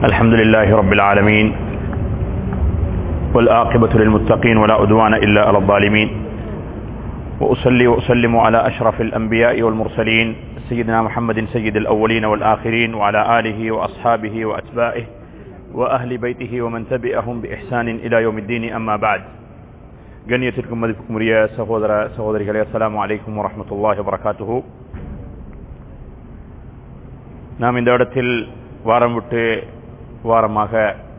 الحمد لله رب العالمين والآقبة للمتقين ولا أدوان إلا على الظالمين وأصلي وأسلم على أشرف الأنبياء والمرسلين سيدنا محمد سيد الأولين والآخرين وعلى آله وأصحابه وأتباعه وأهل بيته ومن تبعهم بإحسان إلى يوم الدين أما بعد கண்ணியத்திற்கும் மதிப்புக்கும் உரிய சகோதர சகோதரிகளே அஸ்ஸலாமு அலைக்கும் வரஹ்மத்துல்லாஹி வபரகாத்துஹு நாம் இந்த இடத்தில் வாரம் விட்டு வாரமாக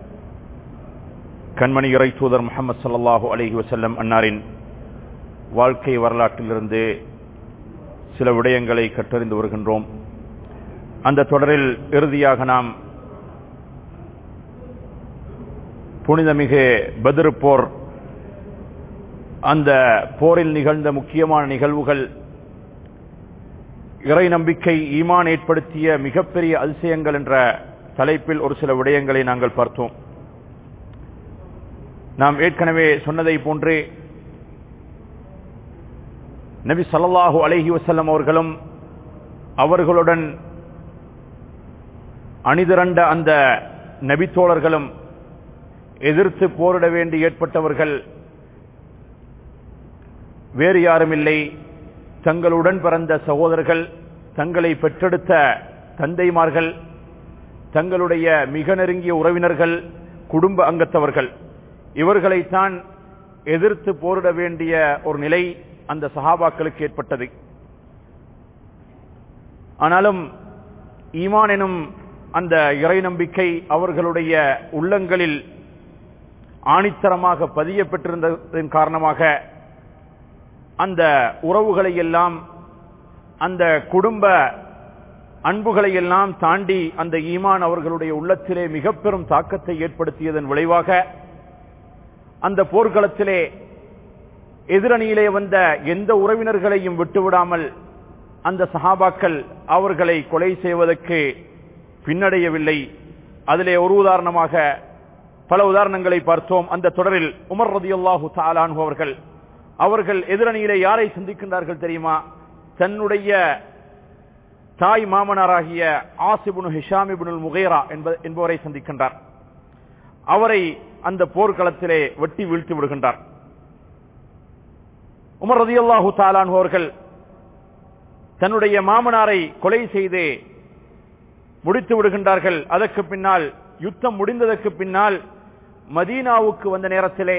கண்மணி இறை தூதர் முகமது சல்லாஹூ அலஹி வசல்லம் அன்னாரின் வாழ்க்கை வரலாற்றிலிருந்து சில விடயங்களை கற்றறிந்து வருகின்றோம் அந்த தொடரில் இறுதியாக நாம் புனிதமிகு பத்ரு போர் அந்த போரில் நிகழ்ந்த முக்கியமான நிகழ்வுகள் இறை நம்பிக்கை ஈமான் ஏற்படுத்திய மிகப்பெரிய அதிசயங்கள் என்ற தலைப்பில் ஒரு சில விடயங்களை நாங்கள் பார்த்தோம் நாம் ஏற்கனவே சொன்னதை போன்றே நபி சல்லாஹூ அலஹி வசல்லம் அவர்களும் அவர்களுடன் அணிதிரண்ட அந்த நபித்தோழர்களும் எதிர்த்து போரிட வேண்டி ஏற்பட்டவர்கள் வேறு யாரும் இல்லை தங்களுடன் பிறந்த சகோதரர்கள் தங்களை பெற்றெடுத்த தந்தைமார்கள் தங்களுடைய மிக நெருங்கிய உறவினர்கள் குடும்ப அங்கத்தவர்கள் இவர்களைத்தான் எதிர்த்து போரிட வேண்டிய ஒரு நிலை அந்த சஹாபாக்களுக்கு ஏற்பட்டது ஆனாலும் ஈமான் எனும் அந்த இறை நம்பிக்கை அவர்களுடைய உள்ளங்களில் ஆணித்தரமாக பதிய பெற்றிருந்ததன் காரணமாக அந்த உறவுகளை எல்லாம் அந்த குடும்ப அன்புகளை எல்லாம் தாண்டி அந்த ஈமான் அவர்களுடைய உள்ளத்திலே மிக பெரும் தாக்கத்தை ஏற்படுத்தியதன் விளைவாக அந்த போர்க்களத்திலே எதிரணியிலே வந்த எந்த உறவினர்களையும் விட்டுவிடாமல் அந்த சஹாபாக்கள் அவர்களை கொலை செய்வதற்கு பின்னடையவில்லை அதிலே ஒரு உதாரணமாக பல உதாரணங்களை பார்த்தோம் அந்த தொடரில் உமர் ரதியுல்லாஹு தாலானு அவர்கள் அவர்கள் எதிரணியிலே யாரை சந்திக்கின்றார்கள் தெரியுமா தன்னுடைய தாய் மாமனாராகிய ஆசிபுனு ஹிஷாமிபுனுல் முகைரா என்பவரை சந்திக்கின்றார் அவரை அந்த போர்க்களத்திலே வெட்டி வீழ்த்தி விடுகின்றார் உமர் ரதியல்லாஹு தாலான் அவர்கள் தன்னுடைய மாமனாரை கொலை செய்து முடித்து விடுகின்றார்கள் அதற்கு பின்னால் யுத்தம் முடிந்ததற்கு பின்னால் மதீனாவுக்கு வந்த நேரத்திலே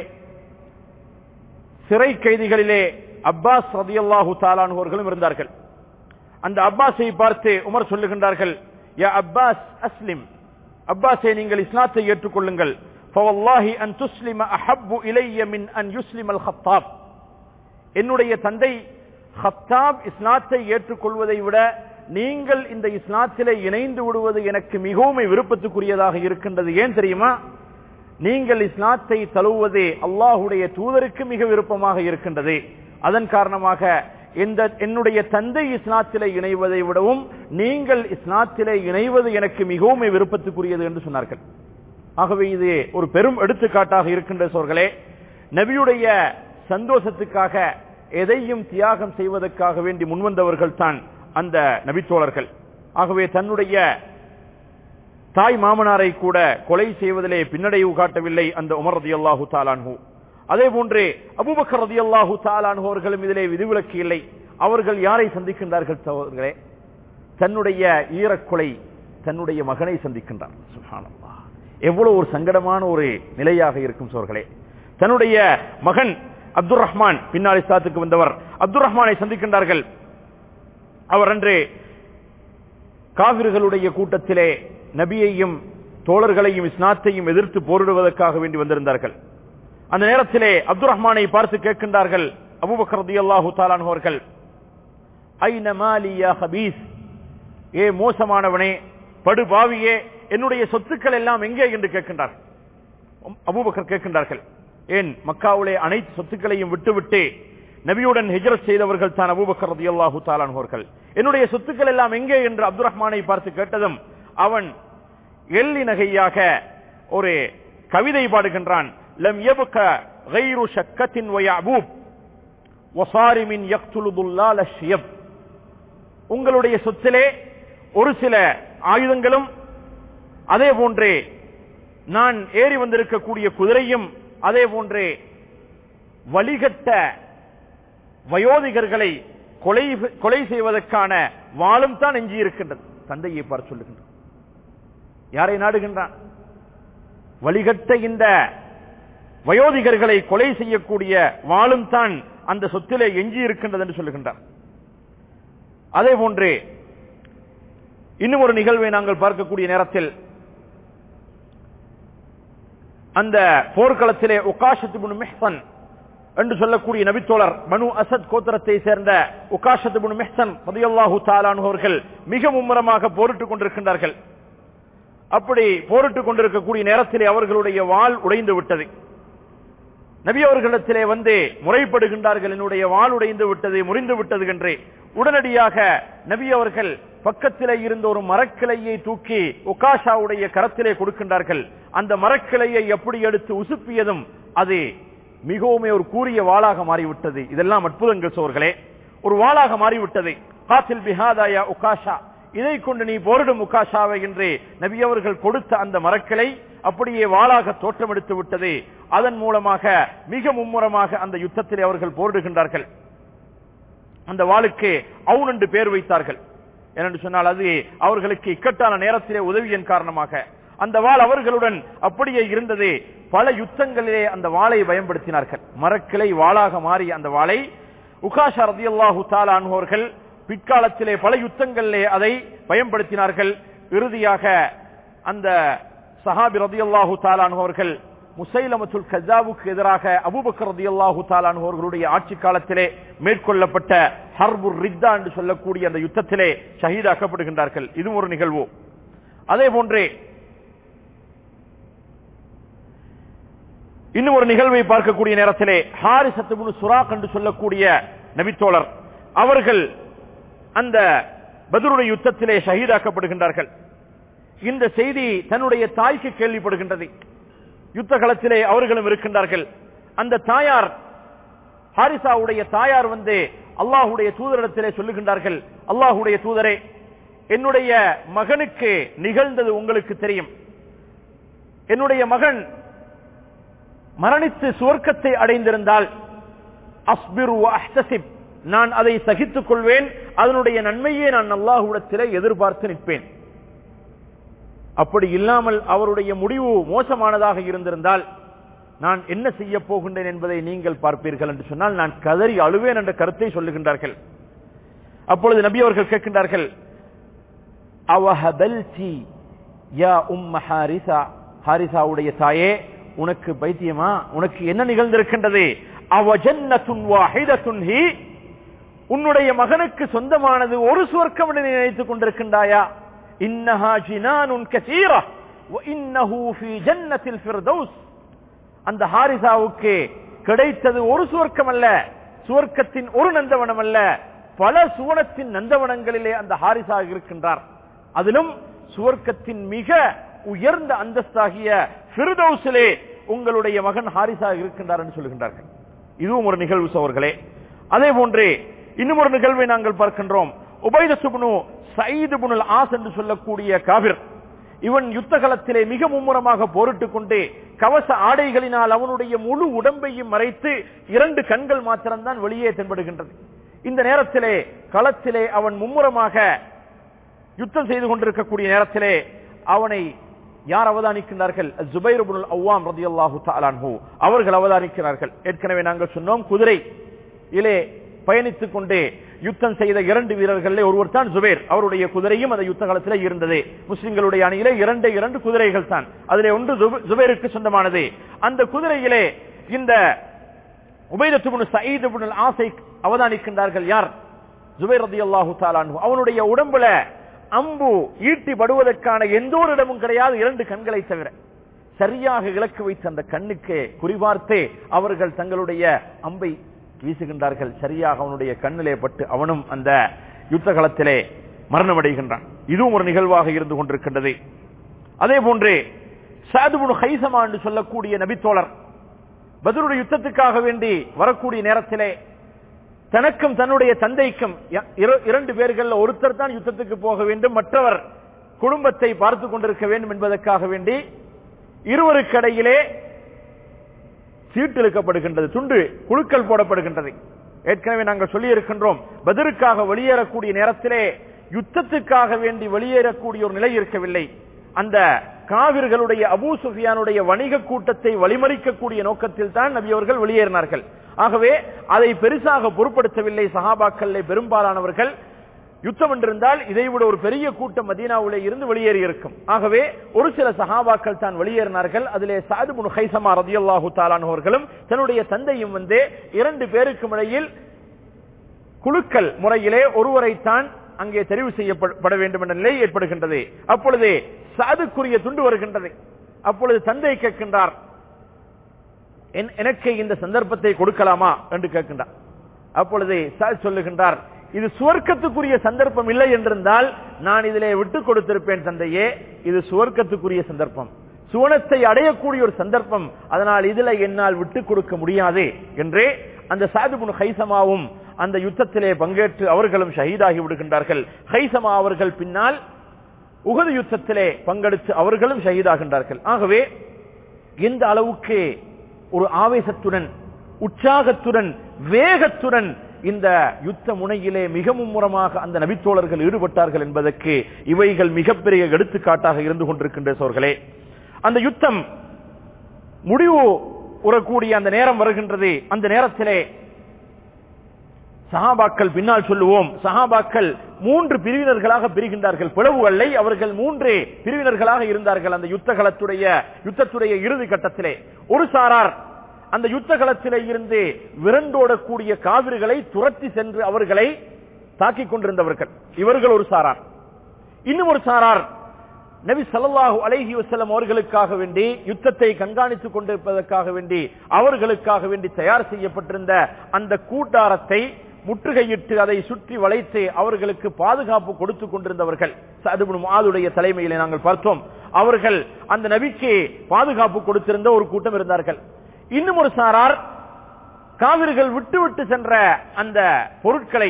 சிறை கைதிகளிலே அப்பாஸ் ரதியல்லாஹு தாலானுவர்களும் இருந்தார்கள் அந்த அப்பாஸை பார்த்து உமர் சொல்லுகின்றார்கள் யா அப்பாஸ் அஸ்லிம் அப்பாஸை நீங்கள் இஸ்லாத்தை ஏற்றுக்கொள்ளுங்கள் அன் துஸ்லிம அஹப்பு இலைய மின் அன் யுஸ்லிம் அல் ஹத்தாப் என்னுடைய தந்தை ஹத்தாப் இஸ்லாத்தை ஏற்றுக்கொள்வதை விட நீங்கள் இந்த இஸ்லாத்திலே இணைந்து விடுவது எனக்கு மிகவும் விருப்பத்துக்குரியதாக இருக்கின்றது ஏன் தெரியுமா நீங்கள் இஸ்லாத்தை தழுவுவதே அல்லாஹுடைய தூதருக்கு மிக விருப்பமாக இருக்கின்றது அதன் காரணமாக இந்த என்னுடைய தந்தை இஸ்லாத்திலே இணைவதை விடவும் நீங்கள் இஸ்லாத்திலே இணைவது எனக்கு மிகவும் விருப்பத்துக்குரியது என்று சொன்னார்கள் ஆகவே இது ஒரு பெரும் எடுத்துக்காட்டாக இருக்கின்ற சோர்களே நபியுடைய சந்தோஷத்துக்காக எதையும் தியாகம் செய்வதற்காக வேண்டி முன்வந்தவர்கள் தான் அந்த நபித்தோழர்கள் ஆகவே தன்னுடைய தாய் மாமனாரை கூட கொலை செய்வதிலே பின்னடைவு காட்டவில்லை அந்த உமர் ரதி அல்லாஹு தாலான்ஹூ அதே போன்றே அபுபக்கர் ரதி அல்லாஹு தாலான்ஹூ அவர்களும் இதிலே விதிவிலக்கு இல்லை அவர்கள் யாரை சந்திக்கின்றார்கள் சகோதரர்களே தன்னுடைய ஈரக்கொலை தன்னுடைய மகனை சந்திக்கின்றார் சுஹானல்லா எவ்வளவு ஒரு சங்கடமான ஒரு நிலையாக இருக்கும் சோர்களே தன்னுடைய மகன் அப்துல் ரஹ்மான் பின்னால் இஸ்லாத்துக்கு வந்தவர் அப்துல் ரஹ்மானை சந்திக்கின்றார்கள் அவர் அன்று காவிர்களுடைய கூட்டத்திலே நபியையும் தோழர்களையும் இஸ்லாத்தையும் எதிர்த்து போரிடுவதற்காக வேண்டி வந்திருந்தார்கள் அந்த நேரத்திலே அப்துல் ரஹ்மானை பார்த்து கேட்கின்றார்கள் அபுபக்கரதி அல்லாஹு தாலானவர்கள் ஏ மோசமானவனே படுபாவியே என்னுடைய சொத்துக்கள் எல்லாம் எங்கே என்று கேட்கின்றார் அபூபக்கர் கேட்கின்றார்கள் ஏன் மக்காவுலே அனைத்து சொத்துக்களையும் விட்டுவிட்டு நபியுடன் ஹிஜரத் செய்தவர்கள் தான் அபூபக்கர் ரதி அல்லாஹு தாலானவர்கள் என்னுடைய சொத்துக்கள் எல்லாம் எங்கே என்று அப்துல் ரஹ்மானை பார்த்து கேட்டதும் அவன் எள்ளி நகையாக ஒரு கவிதை பாடுகின்றான் லம் எபுக்க غير شكة ويعبوب وصارم يقتل ضلال الشيب உங்களுடைய சொத்திலே ஒரு சில ஆயுதங்களும் அதே போன்றே நான் ஏறி வந்திருக்கக்கூடிய குதிரையும் அதே போன்றே வழிகட்ட வயோதிகர்களை கொலை கொலை செய்வதற்கான வாளும் தான் எஞ்சி இருக்கின்றது தந்தையை பார்த்து சொல்லுகின்றான் யாரை நாடுகின்றான் வழிகட்ட இந்த வயோதிகர்களை கொலை செய்யக்கூடிய வாளும் தான் அந்த சொத்திலே எஞ்சி இருக்கின்றது என்று சொல்லுகின்றார் அதே போன்று இன்னும் ஒரு நிகழ்வை நாங்கள் பார்க்கக்கூடிய நேரத்தில் அந்த போர்க்களத்திலே உகாஷத்து மெஹ்சன் என்று சொல்லக்கூடிய நபித்தோழர் மனு அசத் கோத்திரத்தை சேர்ந்த உகாஷத்து மெஹ்சன் பதியல்லாஹு தாலானு அவர்கள் மிக மும்முரமாக போரிட்டுக் கொண்டிருக்கின்றார்கள் அப்படி போரிட்டுக் கொண்டிருக்கக்கூடிய நேரத்திலே அவர்களுடைய வாள் உடைந்து விட்டது நபி அவர்களிடத்திலே வந்து முறைப்படுகின்றார்கள் என்னுடைய வாள் உடைந்து விட்டது முறிந்து விட்டது என்று உடனடியாக நபி அவர்கள் பக்கத்திலே இருந்த ஒரு மரக்கிளையை தூக்கி உகாஷாவுடைய கரத்திலே கொடுக்கின்றார்கள் அந்த மரக்கிளையை எப்படி எடுத்து உசுப்பியதும் அது மிகவும் ஒரு கூறிய வாளாக மாறிவிட்டது இதெல்லாம் அற்புதங்கள் சோர்களே ஒரு வாளாக மாறிவிட்டது காசில் பிஹாதாயா உகாஷா இதை கொண்டு நீ போரிடும் உகாஷாவை என்று நபி அவர்கள் கொடுத்த அந்த மரக்கிளை அப்படியே வாளாக தோற்றமெடுத்து விட்டது அதன் மூலமாக மிக மும்முரமாக அந்த யுத்தத்திலே அவர்கள் போரிடுகின்றார்கள் அந்த வாளுக்கு அவுன் என்று பேர் வைத்தார்கள் ஏனென்று சொன்னால் அது அவர்களுக்கு இக்கட்டான நேரத்திலே உதவியின் காரணமாக அந்த வாள் அவர்களுடன் அப்படியே இருந்தது பல யுத்தங்களிலே அந்த வாளை பயன்படுத்தினார்கள் மரக்கிளை வாளாக மாறிய அந்த வாளை உகாஷா ரதியல்லாஹு தாலா அனுபவர்கள் பிற்காலத்திலே பல யுத்தங்களிலே அதை பயன்படுத்தினார்கள் இறுதியாக அந்த சஹாபி ரதியல்லாஹு தாலான் அவர்கள் முசைலமத்துல் கஜாவுக்கு எதிராக அபுபக்கர் ரதியல்லாஹு தாலான் அவர்களுடைய ஆட்சி காலத்திலே மேற்கொள்ளப்பட்ட ஹர்புர் ரித்தா என்று சொல்லக்கூடிய அந்த யுத்தத்திலே ஷஹீதாக்கப்படுகின்றார்கள் இதுவும் ஒரு நிகழ்வு அதே போன்றே இன்னும் ஒரு நிகழ்வை பார்க்கக்கூடிய நேரத்திலே ஹாரிசத்து சுராக் என்று சொல்லக்கூடிய நபித்தோழர் அவர்கள் அந்த பதருடைய யுத்தத்திலே ஷஹீதாக்கப்படுகின்றார்கள் இந்த செய்தி தன்னுடைய தாய்க்கு கேள்விப்படுகின்றது யுத்த களத்திலே அவர்களும் இருக்கின்றார்கள் அந்த தாயார் ஹாரிசாவுடைய தாயார் வந்து அல்லாஹுடைய தூதரிடத்திலே சொல்லுகின்றார்கள் அல்லாஹுடைய தூதரே என்னுடைய மகனுக்கு நிகழ்ந்தது உங்களுக்கு தெரியும் என்னுடைய மகன் மரணித்து சுவர்க்கத்தை அடைந்திருந்தால் அஸ்பிரு அஹ்தசிப் நான் அதை சகித்துக் கொள்வேன் அதனுடைய நன்மையே நான் அல்லாஹுடத்திலே எதிர்பார்த்து நிற்பேன் அப்படி இல்லாமல் அவருடைய முடிவு மோசமானதாக இருந்திருந்தால் நான் என்ன செய்ய போகின்றேன் என்பதை நீங்கள் பார்ப்பீர்கள் என்று சொன்னால் நான் கதறி அழுவேன் என்ற கருத்தை சொல்லுகின்றார்கள் அப்பொழுது நபி அவர்கள் கேட்கின்றார்கள் அவஹபல்தி யா உம்ம ஹாரிசா ஹாரிசாவுடைய தாயே உனக்கு பைத்தியமா உனக்கு என்ன நிகழ்ந்திருக்கின்றது அவஜன்னத்துன் வாஹிதத்துன் ஹி உன்னுடைய மகனுக்கு சொந்தமானது ஒரு சுவர்க்கம் என்று நினைத்துக் கொண்டிருக்கின்றாயா இன்னஹா ஜினானுன் கசீரா وإنه في جنة الفردوس அந்த ஹாரிசாவுக்கு கிடைத்தது ஒரு சுவர்க்கம் அல்ல சுவர்க்கத்தின் ஒரு நந்தவனம் அல்ல பல சுவனத்தின் நந்தவனங்களிலே அந்த ஹாரிசா இருக்கின்றார் அதிலும் சுவர்க்கத்தின் மிக உயர்ந்த அந்தஸ்தாகிய பிரிதௌசிலே உங்களுடைய மகன் ஹாரிசா இருக்கின்றார் என்று சொல்லுகின்றார்கள் இதுவும் ஒரு நிகழ்வு சோர்களே அதே போன்றே இன்னும் ஒரு நிகழ்வை நாங்கள் பார்க்கின்றோம் உபைத சுபனு சயீது புனல் ஆஸ் என்று சொல்லக்கூடிய காவிர் இவன் யுத்த களத்திலே மிக மும்முரமாக போரிட்டுக் கொண்டு கவச ஆடைகளினால் அவனுடைய முழு உடம்பையும் மறைத்து இரண்டு கண்கள் மாத்திரம்தான் வெளியே தென்படுகின்றது இந்த நேரத்திலே களத்திலே அவன் மும்முரமாக யுத்தம் செய்து கொண்டிருக்கக்கூடிய நேரத்திலே அவனை யார் அவதானிக்கின்றார்கள் ஜுபைர் அவ்வாம் ரதி அல்லாஹு தாலான்ஹூ அவர்கள் அவதானிக்கிறார்கள் ஏற்கனவே நாங்கள் சொன்னோம் குதிரை இலே பயணித்துக் கொண்டே யுத்தம் செய்த இரண்டு வீரர்களே ஒருவர் தான் ஜுபேர் அவருடைய குதிரையும் அந்த யுத்த காலத்திலே இருந்தது முஸ்லிம்களுடைய அணியிலே இரண்டு இரண்டு குதிரைகள் தான் அதிலே ஒன்று ஜுபேருக்கு சொந்தமானது அந்த குதிரையிலே இந்த உபைதத்துபுன் சயீது ஆசை அவதானிக்கின்றார்கள் யார் ஜுபேர் ரதி அல்லாஹு தாலான்ஹூ அவனுடைய உடம்புல அம்பு ஈட்டி படுவதற்கான எந்த ஒரு இடமும் கிடையாது இரண்டு கண்களை தவிர சரியாக இலக்கு வைத்த அந்த கண்ணுக்கு குறிபார்த்தே அவர்கள் தங்களுடைய அம்பை வீசுகின்றார்கள் சரியாக அவனுடைய கண்ணிலே பட்டு அவனும் அந்த யுத்த களத்திலே மரணமடைகின்றான் இதுவும் ஒரு நிகழ்வாக இருந்து கொண்டிருக்கின்றது அதே போன்றே சாதுபுனு ஹைசமா என்று சொல்லக்கூடிய நபித்தோழர் பதிலுடைய யுத்தத்துக்காக வேண்டி வரக்கூடிய நேரத்திலே தனக்கும் தன்னுடைய தந்தைக்கும் இரண்டு பேர்கள் ஒருத்தர் தான் யுத்தத்துக்கு போக வேண்டும் மற்றவர் குடும்பத்தை பார்த்துக் கொண்டிருக்க வேண்டும் என்பதற்காக வேண்டி இருவருக்கிடையிலே சீட்டு இழுக்கப்படுகின்றது துண்டு குழுக்கள் போடப்படுகின்றது ஏற்கனவே நாங்கள் சொல்லி இருக்கின்றோம் பதிலுக்காக வெளியேறக்கூடிய நேரத்திலே யுத்தத்துக்காக வேண்டி வெளியேறக்கூடிய ஒரு நிலை இருக்கவில்லை அந்த காவிர்களுடைய அபூ சுஃபியானுடைய வணிக கூட்டத்தை வழிமறிக்கக்கூடிய நோக்கத்தில் தான் நபி அவர்கள் வெளியேறினார்கள் ஆகவே அதை பெருசாக பொருட்படுத்தவில்லை சஹாபாக்கள் பெரும்பாலானவர்கள் யுத்தம் என்றிருந்தால் இதைவிட ஒரு பெரிய கூட்டம் மதீனாவிலே இருந்து வெளியேறி இருக்கும் ஆகவே ஒரு சில சஹாபாக்கள் தான் வெளியேறினார்கள் அதிலே சாது முன் ஹைசமா ரதியல்லாஹு தாலானவர்களும் தன்னுடைய தந்தையும் வந்து இரண்டு பேருக்கும் இடையில் குழுக்கள் முறையிலே ஒருவரைத்தான் அங்கே தெரிவு செய்யப்பட வேண்டும் என்ற நிலை ஏற்படுகின்றது அப்பொழுது சாதுக்குரிய துண்டு வருகின்றது அப்பொழுது தந்தை கேட்கின்றார் எனக்கு இந்த சந்தர்ப்பத்தை கொடுக்கலாமா என்று கேட்கின்றார் அப்பொழுது சாது சொல்லுகின்றார் இது சுவர்க்கத்துக்குரிய சந்தர்ப்பம் இல்லை என்றிருந்தால் நான் இதிலே விட்டு கொடுத்திருப்பேன் தந்தையே இது சுவர்க்கத்துக்குரிய சந்தர்ப்பம் சுவனத்தை அடையக்கூடிய ஒரு சந்தர்ப்பம் அதனால் இதுல என்னால் விட்டு கொடுக்க முடியாது என்றே அந்த சாதுபுன் ஹைசமாவும் அந்த யுத்தத்திலே பங்கேற்று அவர்களும் ஷஹீதாகி விடுகின்றார்கள் ஹைசமா அவர்கள் பின்னால் உகது யுத்தத்திலே பங்கெடுத்து அவர்களும் ஷஹீதாகின்றார்கள் ஆகவே எந்த அளவுக்கு ஒரு ஆவேசத்துடன் உற்சாகத்துடன் வேகத்துடன் இந்த யுத்த முனையிலே மிக மும்முரமாக அந்த நபித்தோழர்கள் ஈடுபட்டார்கள் என்பதற்கு இவைகள் மிகப்பெரிய எடுத்துக்காட்டாக இருந்து கொண்டிருக்கின்ற சோர்களே அந்த யுத்தம் முடிவு உறக்கூடிய அந்த நேரம் வருகின்றது அந்த நேரத்திலே சஹாபாக்கள் பின்னால் சொல்லுவோம் சஹாபாக்கள் மூன்று பிரிவினர்களாக பிரிகின்றார்கள் பிளவு அல்லை அவர்கள் மூன்று பிரிவினர்களாக இருந்தார்கள் அந்த யுத்த களத்துடைய யுத்தத்துடைய இறுதி கட்டத்திலே ஒரு சாரார் அந்த யுத்த களத்திலே இருந்து விரண்டோடக்கூடிய காவிரிகளை துரத்தி சென்று அவர்களை தாக்கிக் கொண்டிருந்தவர்கள் இவர்கள் ஒரு சாரார் இன்னும் ஒரு சாரார் நபி சல்லாஹூ அலைஹி வசல்லம் அவர்களுக்காக வேண்டி யுத்தத்தை கண்காணித்துக் கொண்டிருப்பதற்காக வேண்டி அவர்களுக்காக வேண்டி தயார் செய்யப்பட்டிருந்த அந்த கூட்டாரத்தை முற்றுகையிட்டு அதை சுற்றி வளைத்து அவர்களுக்கு பாதுகாப்பு கொடுத்துக் கொண்டிருந்தவர்கள் மாதுடைய தலைமையிலே நாங்கள் பார்த்தோம் அவர்கள் அந்த நபிக்கு பாதுகாப்பு கொடுத்திருந்த ஒரு கூட்டம் இருந்தார்கள் இன்னும் ஒரு சாரார் காவிர்கள் விட்டு விட்டு சென்ற அந்த பொருட்களை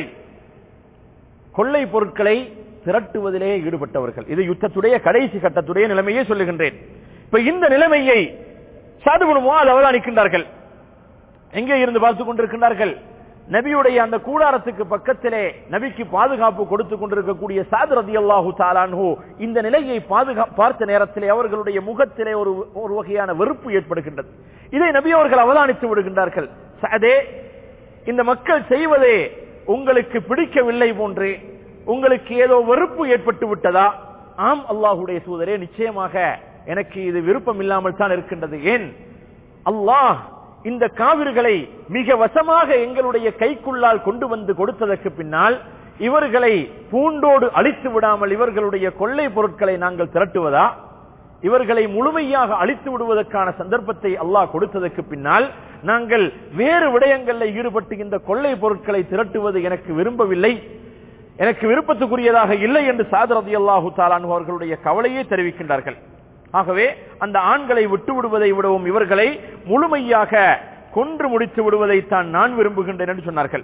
கொள்ளை பொருட்களை திரட்டுவதிலே ஈடுபட்டவர்கள் இது யுத்தத்துடைய கடைசி கட்டத்துடைய நிலைமையை சொல்லுகின்றேன் இப்ப இந்த நிலைமையை சாதுபுணுமால் அவதானிக்கின்றார்கள் எங்கே இருந்து பார்த்துக் கொண்டிருக்கின்றார்கள் நபியுடைய அந்த கூடாரத்துக்கு பக்கத்திலே நபிக்கு பாதுகாப்பு கொடுத்துக் கொண்டிருக்கக்கூடிய சாது ரதி அல்லாஹு தாலான்ஹூ இந்த நிலையை பாதுகா பார்த்த நேரத்திலே அவர்களுடைய முகத்திலே ஒரு ஒரு வகையான வெறுப்பு ஏற்படுகின்றது இதை நபி அவர்கள் அவதானித்து விடுகின்றார்கள் சாதே இந்த மக்கள் செய்வதே உங்களுக்கு பிடிக்கவில்லை போன்று உங்களுக்கு ஏதோ வெறுப்பு ஏற்பட்டு விட்டதா ஆம் அல்லாஹுடைய தூதரே நிச்சயமாக எனக்கு இது விருப்பம் இல்லாமல் தான் இருக்கின்றது ஏன் அல்லாஹ் இந்த காவிர்களை மிக வசமாக எங்களுடைய கைக்குள்ளால் கொண்டு வந்து கொடுத்ததற்கு பின்னால் இவர்களை பூண்டோடு அழித்து விடாமல் இவர்களுடைய கொள்ளை பொருட்களை நாங்கள் திரட்டுவதா இவர்களை முழுமையாக அழித்து விடுவதற்கான சந்தர்ப்பத்தை அல்லாஹ் கொடுத்ததற்கு பின்னால் நாங்கள் வேறு விடயங்களில் ஈடுபட்டு இந்த கொள்ளை பொருட்களை திரட்டுவது எனக்கு விரும்பவில்லை எனக்கு விருப்பத்துக்குரியதாக இல்லை என்று சாதரதி அல்லாஹு தாலான் அவர்களுடைய கவலையை தெரிவிக்கின்றார்கள் ஆகவே அந்த ஆண்களை விட்டு விடுவதை விடவும் இவர்களை முழுமையாக கொன்று முடித்து விடுவதைத்தான் நான் விரும்புகின்றேன் என்று சொன்னார்கள்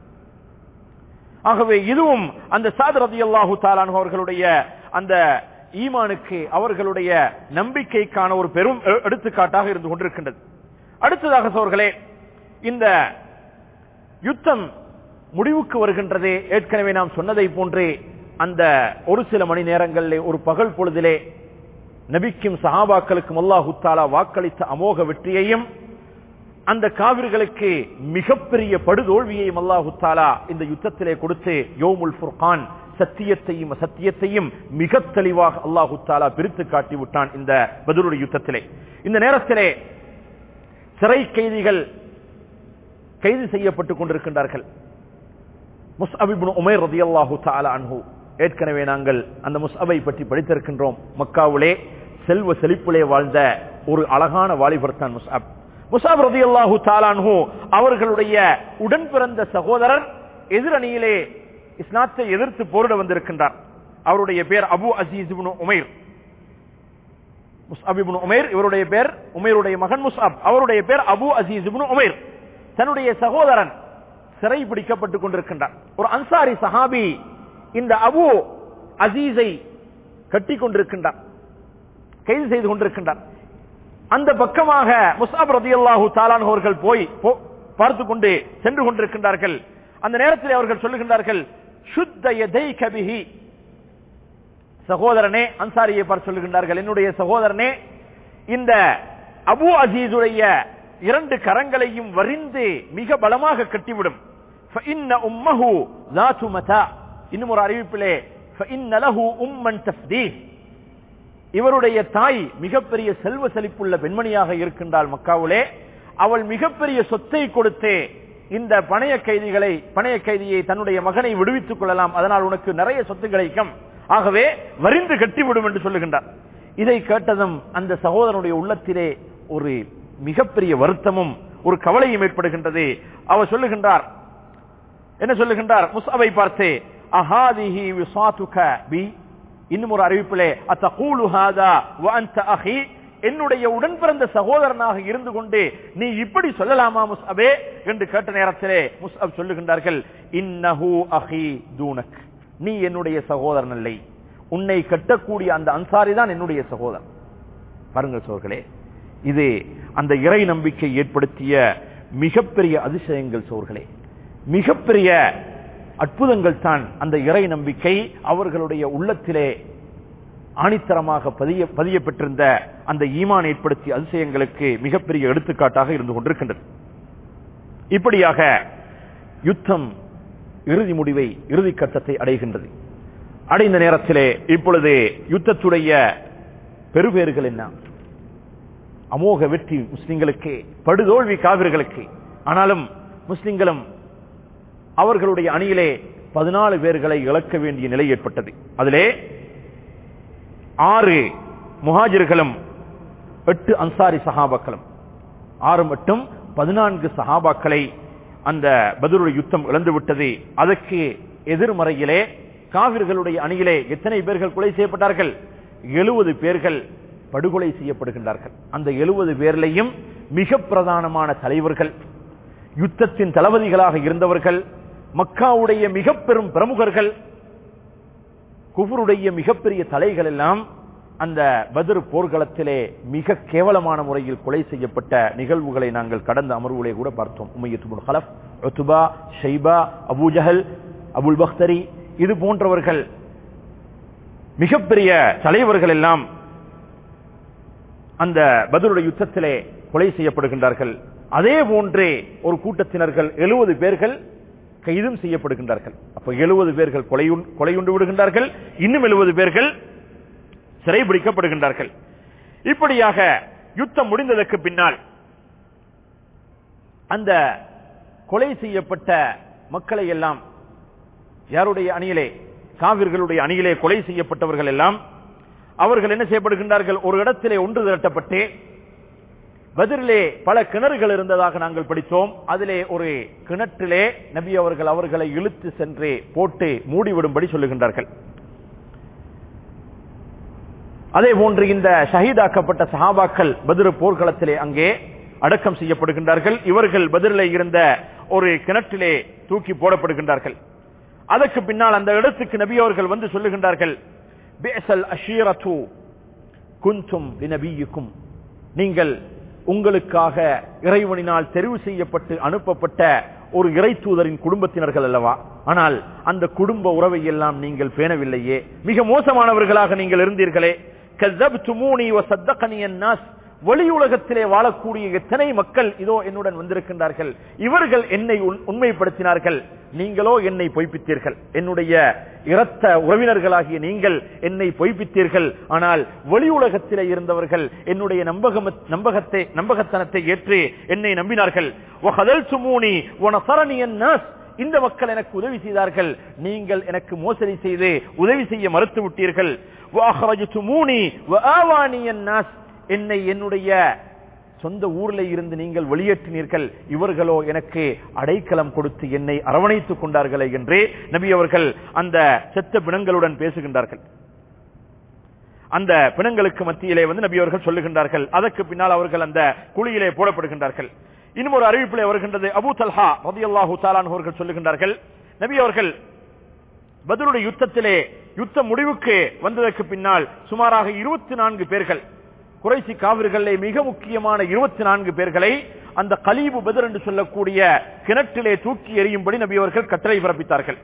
ஆகவே இதுவும் அந்த சாதரதி அல்லாஹு தாலான் அவர்களுடைய அந்த ஈமானுக்கு அவர்களுடைய நம்பிக்கைக்கான ஒரு பெரும் எடுத்துக்காட்டாக இருந்து கொண்டிருக்கின்றது அடுத்ததாக சோர்களே இந்த யுத்தம் முடிவுக்கு வருகின்றது ஏற்கனவே நாம் சொன்னதை போன்றே அந்த ஒரு சில மணி நேரங்களிலே ஒரு பகல் பொழுதிலே நபிக்கும் சஹாபாக்களுக்கும் அல்லாஹு தாலா வாக்களித்த அமோக வெற்றியையும் அந்த காவிர்களுக்கு மிகப்பெரிய படுதோல்வியையும் அல்லாஹு தாலா இந்த யுத்தத்திலே கொடுத்து யோமுல் ஃபுர்கான் சத்தியத்தையும் சத்தியத்தையும் மிக தெளிவாக அல்லாஹு தாலா பிரித்து காட்டி விட்டான் இந்த பதிலுடைய யுத்தத்திலே இந்த நேரத்திலே சிறை கைதிகள் கைது செய்யப்பட்டுக் கொண்டிருக்கின்றார்கள் முஸ்அபிபுன் உமைர் ரதி அல்லாஹு தாலா அன்ஹு ஏற்கனவே நாங்கள் அந்த முஸ்அபை பற்றி படித்திருக்கின்றோம் மக்காவிலே செல்வ செழிப்பிலே வாழ்ந்த ஒரு அழகான வாலிபர் தான் முஸ்அப் முசாப் ரதி அல்லாஹு தாலான்ஹு அவர்களுடைய உடன் பிறந்த சகோதரர் எதிரணியிலே இஸ்லாத்தை எதிர்த்து போரிட வந்திருக்கின்றார் அவருடைய பேர் அபு அசீஸ் உமைர் முஸ்அபிபுன் உமைர் இவருடைய பேர் உமைருடைய மகன் முஸ்அப் அவருடைய பேர் அபு அசீஸ் உமைர் தன்னுடைய சகோதரன் சிறை பிடிக்கப்பட்டுக் கொண்டிருக்கின்றார் ஒரு அன்சாரி சஹாபி இந்த அபு அசீஸை கட்டி கொண்டிருக்கின்றார் கைது செய்து கொண்டிருக்கின்றார் அந்த பக்கமாக முசாப் ரதியல்லாஹு தாலான் அவர்கள் போய் பார்த்து கொண்டு சென்று கொண்டிருக்கின்றார்கள் அந்த நேரத்தில் அவர்கள் சொல்லுகின்றார்கள் சுத்த எதை கபிஹி சகோதரனே அன்சாரியை பார்த்து சொல்லுகின்றார்கள் என்னுடைய சகோதரனே இந்த அபு அசீதுடைய இரண்டு கரங்களையும் வரிந்து மிக பலமாக கட்டிவிடும் உம்மஹு இன்னும் ஒரு அறிவிப்பிலே உம்மன் தஸ்தீர் இவருடைய தாய் மிகப்பெரிய செல்வ செழிப்புள்ள பெண்மணியாக இருக்கின்றாள் மக்காவிலே அவள் மிகப்பெரிய சொத்தை கொடுத்து இந்த பணைய கைதிகளை பணைய கைதியை தன்னுடைய மகனை விடுவித்துக் கொள்ளலாம் அதனால் உனக்கு நிறைய சொத்து கிடைக்கும் ஆகவே வரிந்து கட்டிவிடும் என்று சொல்லுகின்றார் இதை கேட்டதும் அந்த சகோதரனுடைய உள்ளத்திலே ஒரு மிகப்பெரிய வருத்தமும் ஒரு கவலையும் ஏற்படுகின்றது அவர் சொல்லுகின்றார் என்ன சொல்லுகின்றார் முசாவை பார்த்து அஹாதிஹி விசாத்துக பி இன்னும் ஒரு அறிவிப்பிலே அத்தகூலு ஹாதா வ அன்த அஹி என்னுடைய உடன் பிறந்த சகோதரனாக இருந்து கொண்டு நீ இப்படி சொல்லலாமா முஸ்அபே என்று கேட்ட நேரத்திலே முஸ்அப் சொல்லுகின்றார்கள் இன்னஹு அஹி தூனக் நீ என்னுடைய சகோதரன் இல்லை உன்னை கட்டக்கூடிய அந்த அன்சாரி தான் என்னுடைய சகோதரன் பாருங்கள் சோர்களே இது அந்த இறை நம்பிக்கை ஏற்படுத்திய மிகப்பெரிய அதிசயங்கள் சோர்களே மிகப்பெரிய அற்புதங்கள் தான் அந்த இறை நம்பிக்கை அவர்களுடைய உள்ளத்திலே ஆணித்தரமாக பதிய பதிய பெற்றிருந்த அந்த ஈமான் ஏற்படுத்திய அதிசயங்களுக்கு மிகப்பெரிய எடுத்துக்காட்டாக இருந்து கொண்டிருக்கின்றது இப்படியாக யுத்தம் இறுதி முடிவை இறுதி கட்டத்தை அடைகின்றது அடைந்த நேரத்திலே இப்பொழுது யுத்தத்துடைய பெருபேறுகள் என்ன அமோக வெற்றி முஸ்லிம்களுக்கு படுதோல்வி காவிர்களுக்கு ஆனாலும் முஸ்லிம்களும் அவர்களுடைய அணியிலே பதினாலு பேர்களை இழக்க வேண்டிய நிலை ஏற்பட்டது அதிலே ஆறு முஹாஜிர்களும் எட்டு அன்சாரி சஹாபாக்களும் ஆறு மட்டும் பதினான்கு சஹாபாக்களை அந்த பதிலுடைய யுத்தம் இழந்து விட்டது அதற்கு எதிர்மறையிலே காவிர்களுடைய அணியிலே எத்தனை பேர்கள் கொலை செய்யப்பட்டார்கள் எழுபது பேர்கள் படுகொலை செய்யப்படுகின்றார்கள் அந்த எழுபது பேர்லையும் மிக பிரதானமான தலைவர்கள் யுத்தத்தின் தளபதிகளாக இருந்தவர்கள் மக்காவுடைய மிக பெரும் பிரமுகர்கள் குஃபருடைய மிகப்பெரிய தலைகள் எல்லாம் அந்த பத்ர் போர்க்களத்திலே மிக கேவலமான முறையில் கொலை செய்யப்பட்ட நிகழ்வுகளை நாங்கள் கடந்த அமர்வுகளே கூட பார்த்தோம் உமையத்துபுல் ஹலப் ஒத்துபா ஷைபா அபூஜஹல் அபுல் பக்தரி இது போன்றவர்கள் மிகப்பெரிய தலைவர்கள் எல்லாம் அந்த பதருடைய யுத்தத்திலே கொலை செய்யப்படுகின்றார்கள் அதே போன்றே ஒரு கூட்டத்தினர்கள் எழுபது பேர்கள் கைதும் செய்யப்படுகின்றார்கள் அப்ப எழுபது பேர்கள் கொலையுண்டு விடுகின்றார்கள் இன்னும் எழுபது பேர்கள் சிறைபிடிக்கப்படுகின்றார்கள் இப்படியாக யுத்தம் முடிந்ததற்கு பின்னால் அந்த கொலை செய்யப்பட்ட மக்களை எல்லாம் யாருடைய அணியிலே காவிர்களுடைய அணியிலே கொலை செய்யப்பட்டவர்கள் எல்லாம் அவர்கள் என்ன செய்யப்படுகின்றார்கள் ஒரு இடத்திலே ஒன்று திரட்டப்பட்டு பதிலே பல கிணறுகள் இருந்ததாக நாங்கள் படித்தோம் அதிலே ஒரு கிணற்றிலே நபி அவர்கள் அவர்களை இழுத்து சென்று போட்டு மூடிவிடும்படி சொல்லுகின்றார்கள் அதே போன்று இந்த ஷஹீதாக்கப்பட்ட சஹாபாக்கள் பதிரு போர்க்களத்திலே அங்கே அடக்கம் செய்யப்படுகின்றார்கள் இவர்கள் பதிலே இருந்த ஒரு கிணற்றிலே தூக்கி போடப்படுகின்றார்கள் அதற்கு பின்னால் அந்த இடத்துக்கு நபி அவர்கள் வந்து சொல்லுகின்றார்கள் பேசல் அஷீரத்து குந்தும் நபியுக்கும் நீங்கள் உங்களுக்காக இறைவனினால் தெரிவு செய்யப்பட்டு அனுப்பப்பட்ட ஒரு இறை தூதரின் குடும்பத்தினர்கள் அல்லவா ஆனால் அந்த குடும்ப உறவை எல்லாம் நீங்கள் பேணவில்லையே மிக மோசமானவர்களாக நீங்கள் இருந்தீர்களே வெளி உலகத்திலே வாழக்கூடிய எத்தனை மக்கள் இதோ என்னுடன் வந்திருக்கின்றார்கள் இவர்கள் என்னை உண்மைப்படுத்தினார்கள் நீங்களோ என்னை பொய்ப்பித்தீர்கள் என்னுடைய இரத்த உறவினர்களாகிய நீங்கள் என்னை பொய்ப்பித்தீர்கள் ஆனால் வெளி உலகத்திலே இருந்தவர்கள் என்னுடைய நம்பகம் நம்பகத்தை நம்பகத்தனத்தை ஏற்று என்னை நம்பினார்கள் இந்த மக்கள் எனக்கு உதவி செய்தார்கள் நீங்கள் எனக்கு மோசடி செய்து உதவி செய்ய மறுத்து விட்டீர்கள் என்னை என்னுடைய சொந்த ஊர்ல இருந்து நீங்கள் வெளியேற்றினீர்கள் இவர்களோ எனக்கு அடைக்கலம் கொடுத்து என்னை அரவணைத்துக் கொண்டார்களே என்றே நபி அவர்கள் அந்த செத்த பிணங்களுடன் பேசுகின்றார்கள் அந்த பிணங்களுக்கு மத்தியிலே வந்து நபி அவர்கள் சொல்லுகின்றார்கள் அதற்கு பின்னால் அவர்கள் அந்த குழியிலே போடப்படுகின்றார்கள் இன்னும் ஒரு அறிவிப்பிலே வருகின்றது அபு தல்ஹா ரதி அல்லாஹூ தாலான் அவர்கள் சொல்லுகின்றார்கள் நபி அவர்கள் பதிலுடைய யுத்தத்திலே யுத்த முடிவுக்கு வந்ததற்கு பின்னால் சுமாராக இருபத்தி நான்கு பேர்கள் குறைசி காவிர்களே மிக முக்கியமான இருபத்தி நான்கு பேர்களை அந்த கலீபு பெதர் என்று சொல்லக்கூடிய கிணற்றிலே தூக்கி எறியும்படி நபி அவர்கள் கட்டளை பிறப்பித்தார்கள்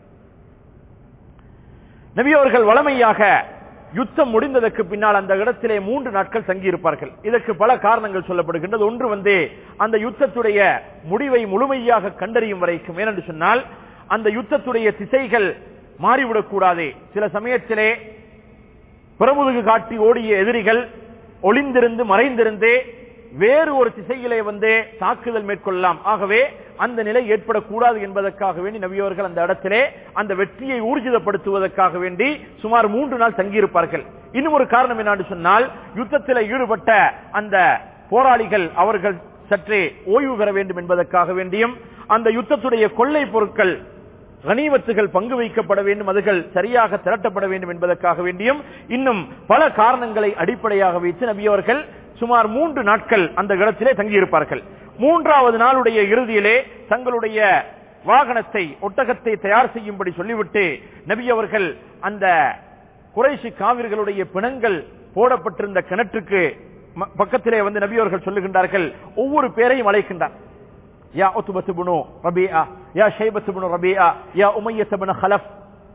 நபி அவர்கள் வளமையாக யுத்தம் முடிந்ததற்கு பின்னால் அந்த இடத்திலே மூன்று நாட்கள் தங்கியிருப்பார்கள் இதற்கு பல காரணங்கள் சொல்லப்படுகின்றது ஒன்று வந்து அந்த யுத்தத்துடைய முடிவை முழுமையாக கண்டறியும் வரைக்கும் ஏனென்று சொன்னால் அந்த யுத்தத்துடைய திசைகள் மாறிவிடக் கூடாது சில சமயத்திலே பிரமுதுகு காட்டி ஓடிய எதிரிகள் ஒளிந்திருந்து மறைந்திருந்து வேறு ஒரு திசையிலே வந்து தாக்குதல் மேற்கொள்ளலாம் ஆகவே அந்த நிலை ஏற்படக்கூடாது என்பதற்காக வேண்டி நபியவர்கள் அந்த இடத்திலே அந்த வெற்றியை ஊர்ஜிதப்படுத்துவதற்காக வேண்டி சுமார் மூன்று நாள் தங்கியிருப்பார்கள் இன்னும் ஒரு காரணம் என்னன்னு சொன்னால் யுத்தத்தில் ஈடுபட்ட அந்த போராளிகள் அவர்கள் சற்றே ஓய்வு பெற வேண்டும் என்பதற்காக வேண்டியும் அந்த யுத்தத்துடைய கொள்ளை பொருட்கள் கனிமத்துகள் பங்கு வைக்கப்பட வேண்டும் அதுகள் சரியாக திரட்டப்பட வேண்டும் என்பதற்காக வேண்டியும் இன்னும் பல காரணங்களை அடிப்படையாக வைத்து நபியவர்கள் சுமார் மூன்று நாட்கள் அந்த இடத்திலே தங்கியிருப்பார்கள் மூன்றாவது நாளுடைய இறுதியிலே தங்களுடைய வாகனத்தை ஒட்டகத்தை தயார் செய்யும்படி சொல்லிவிட்டு நபி அவர்கள் அந்த குறைசி காவிர்களுடைய பிணங்கள் போடப்பட்டிருந்த கிணற்றுக்கு ம- பக்கத்திலே வந்து நபி அவர்கள் சொல்லுகின்றார்கள் ஒவ்வொரு பேரையும் அழைக்கின்றார் யா உத்பத் இப்னு ரபீஆ யா ஷைபத் இப்னு ரபீஆ யா உமையத் இப்னு ஹலஃப்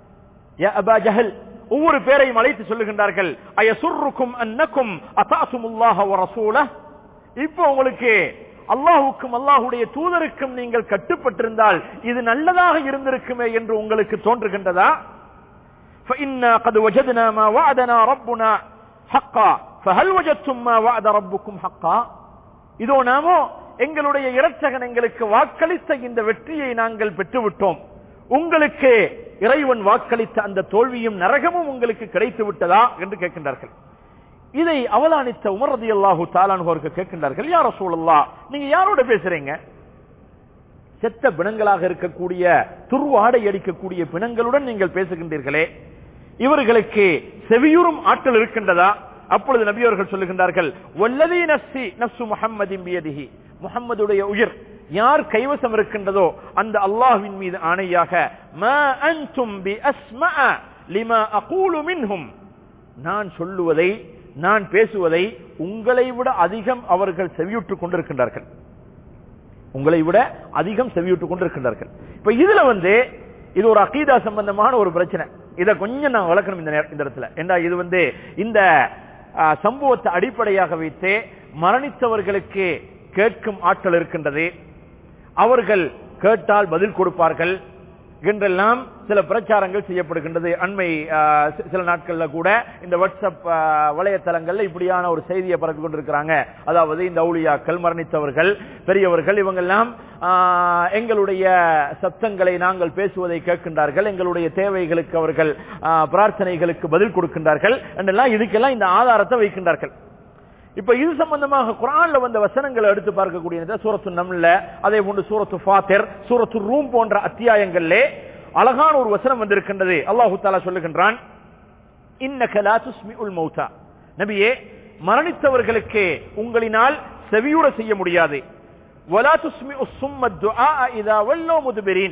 யா அபா ஜஹல் ஒவ்வொரு பேரையும் அழைத்து சொல்லுகின்றார்கள் அயசுர்ருக்கும் அன்னக்கும் அதாசுமுல்லாஹ வ ரசூலஹ் இப்போ உங்களுக்கு அல்லாஹுக்கும் அல்லாஹுடைய தூதருக்கும் நீங்கள் கட்டுப்பட்டிருந்தால் இது நல்லதாக இருந்திருக்குமே என்று உங்களுக்கு தோன்றுகின்றதா فإنا قد وجدنا ما وعدنا ربنا حقا فهل وجدتم ما وعد ربكم حقا இதோ நாமோ எங்களுடைய இரட்சகன் எங்களுக்கு வாக்களித்த இந்த வெற்றியை நாங்கள் பெற்றுவிட்டோம் உங்களுக்கு இறைவன் வாக்களித்த அந்த தோல்வியும் நரகமும் உங்களுக்கு கிடைத்து விட்டதா என்று கேட்கின்றார்கள் இதை அவதானித்த உமர் ரதி அல்லாஹு தாலான்கோருக்கு கேட்கின்றார்கள் யார சூழல்லா நீங்க யாரோட பேசுறீங்க செத்த பிணங்களாக இருக்கக்கூடிய துருவாடை அடிக்கக்கூடிய பிணங்களுடன் நீங்கள் பேசுகின்றீர்களே இவர்களுக்கு செவியுறும் ஆற்றல் இருக்கின்றதா அப்பொழுது நபி அவர்கள் சொல்லுகின்றார்கள் வல்லதி நஃப்சி நஃப்சு முஹம்மதின் பியதிஹி முஹம்மதுடைய உயிர் யார் கைவசம் இருக்கின்றதோ அந்த அல்லாஹ்வின் மீது ஆணையாக மா அன்தும் பி அஸ்மஅ லிமா அகூலு மின்ஹும் நான் சொல்லுவதை நான் பேசுவதை உங்களை விட அதிகம் அவர்கள் செவியுற்றுக் கொண்டிருக்கின்றார்கள் உங்களை விட அதிகம் செவியுற்றுக் கொண்டிருக்கின்றார்கள் இப்ப இதுல வந்து இது ஒரு அகீதா சம்பந்தமான ஒரு பிரச்சனை இத கொஞ்சம் நான் வளர்க்கணும் இந்த நேர- இந்த இடத்துல ஏண்டா இது வந்து இந்த ஆ, சம்பவத்தை அடிப்படையாக வைத்து மரணித்தவர்களுக்கு கேட்கும் ஆற்றல் இருக்கின்றது அவர்கள் கேட்டால் பதில் கொடுப்பார்கள் என்றெல்லாம் சில பிரச்சாரங்கள் செய்யப்படுகின்றது அண்மை ஆ, சி- சில நாட்கள்ல கூட இந்த வாட்ஸ்அப் ஆ, வலைத்தளங்கள்ல இப்படியான ஒரு செய்தியை பரப்பி கொண்டிருக்கிறாங்க அதாவது இந்த அவுளியாக்கள் மரணித்தவர்கள் பெரியவர்கள் இவங்கெல்லாம் ஆ, எங்களுடைய சத்தங்களை நாங்கள் பேசுவதை கேட்கின்றார்கள் எங்களுடைய தேவைகளுக்கு அவர்கள் ஆ, பிரார்த்தனைகளுக்கு பதில் கொடுக்கின்றார்கள் என்றெல்லாம் இதுக்கெல்லாம் இந்த ஆதாரத்தை வைக்கின்றார்கள் இப்ப இது சம்பந்தமாக குரான்ல வந்த வசனங்களை எடுத்து பார்க்கக்கூடிய சூரத்து நம்ல அதே போன்று சூரத்து ஃபாத்திர் சூரத்து ரூம் போன்ற அத்தியாயங்களிலே அழகான ஒரு வசனம் வந்திருக்கின்றது அல்லாஹு தாலா சொல்லுகின்றான் இன்னக லா துஸ்மிஉல் மௌதா நபியே மரணித்தவர்களுக்கு உங்களினால் செவியுற செய்ய முடியாது வலா துஸ்மிஉ சும்ம துஆ இதா வல்லோ முதுபிரீன்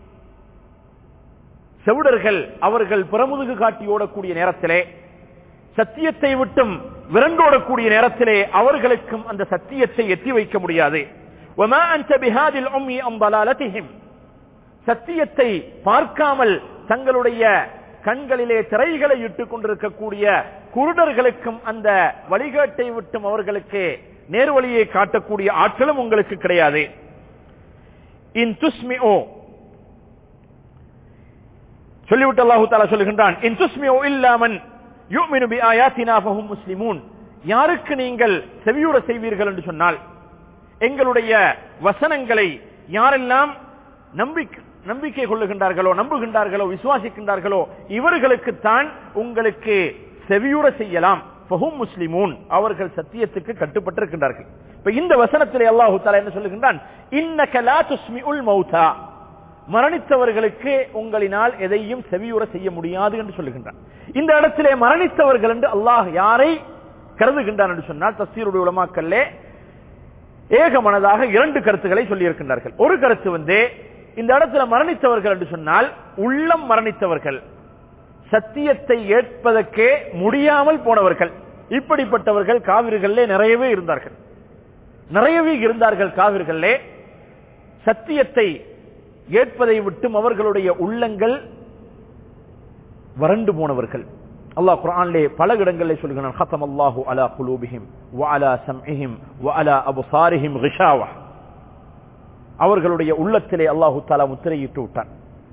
செவிடர்கள் அவர்கள் புறமுதுகு காட்டி ஓடக்கூடிய நேரத்திலே சத்தியத்தை விட்டும் விரண்டோடக்கூடிய நேரத்திலே அவர்களுக்கும் அந்த சத்தியத்தை எத்தி வைக்க முடியாது وَمَا أَنْتَ بِهَادِ الْعُمْيِ عَنْ ضَلَالَتِهِمْ சத்தியத்தை பார்க்காமல் தங்களுடைய கண்களிலே திரைகளை இட்டுக் கொண்டிருக்கக்கூடிய குருடர்களுக்கும் அந்த வழிகாட்டை விட்டும் அவர்களுக்கு நேர்வழியை காட்டக்கூடிய ஆற்றலும் உங்களுக்கு கிடையாது இன் துஸ்மிஓ சொல்லிவிட்டு அல்லாஹு தாலா சொல்லுகின்றான் இன் துஸ்மிஓ இல்லாமன் யுமினு பி ஆயாத்தினா ஃபஹும் முஸ்லிமூன் யாருக்கு நீங்கள் செவியுற செய்வீர்கள் என்று சொன்னால் எங்களுடைய வசனங்களை யாரெல்லாம் நம்பிக்கை நம்பிக்கை கொள்ளுகின்றார்களோ நம்புகின்றார்களோ விசுவாசிக்கின்றார்களோ இவர்களுக்குத்தான் உங்களுக்கு செவியுற செய்யலாம் ஃபஹும் முஸ்லிமூன் அவர்கள் சத்தியத்துக்கு கட்டுப்பட்டிருக்கின்றார்கள் இப்ப இந்த வசனத்திலே அல்லாஹு தாலா என்ன சொல்லுகின்றான் இன்னக லா துஸ்மிஉல் மௌதா மரணித்தவர்களுக்கு உங்களினால் எதையும் செவியுற செய்ய முடியாது என்று சொல்லுகின்றான் இந்த இடத்திலே மரணித்தவர்கள் என்று அல்லாஹ் யாரை கருதுகின்றான் என்று சொன்னால் தஸ்தீருடைய உலமாக்கல்லே ஏக மனதாக இரண்டு கருத்துக்களை சொல்லி இருக்கின்றார்கள் ஒரு கருத்து வந்து இந்த இடத்துல மரணித்தவர்கள் என்று சொன்னால் உள்ளம் மரணித்தவர்கள் சத்தியத்தை ஏற்பதற்கே முடியாமல் போனவர்கள் இப்படிப்பட்டவர்கள் காவிர்களே நிறையவே இருந்தார்கள் நிறையவே இருந்தார்கள் காவிர்களே சத்தியத்தை ஏற்பதை விட்டும் அவர்களுடைய உள்ளங்கள் வறண்டு போனவர்கள் அல்லாஹ் குர்ஆனிலே பல இடங்களிலே சொல்கிறான் ஹத்தம் அல்லாஹு அலா குலூபிஹிம் வ அலா சம்இஹிம் வ அலா அபுசாரிஹிம் கிஷாவா அவர்களுடைய உள்ளத்திலே அல்லாஹு தாலா முத்திரையிட்டு விட்டான்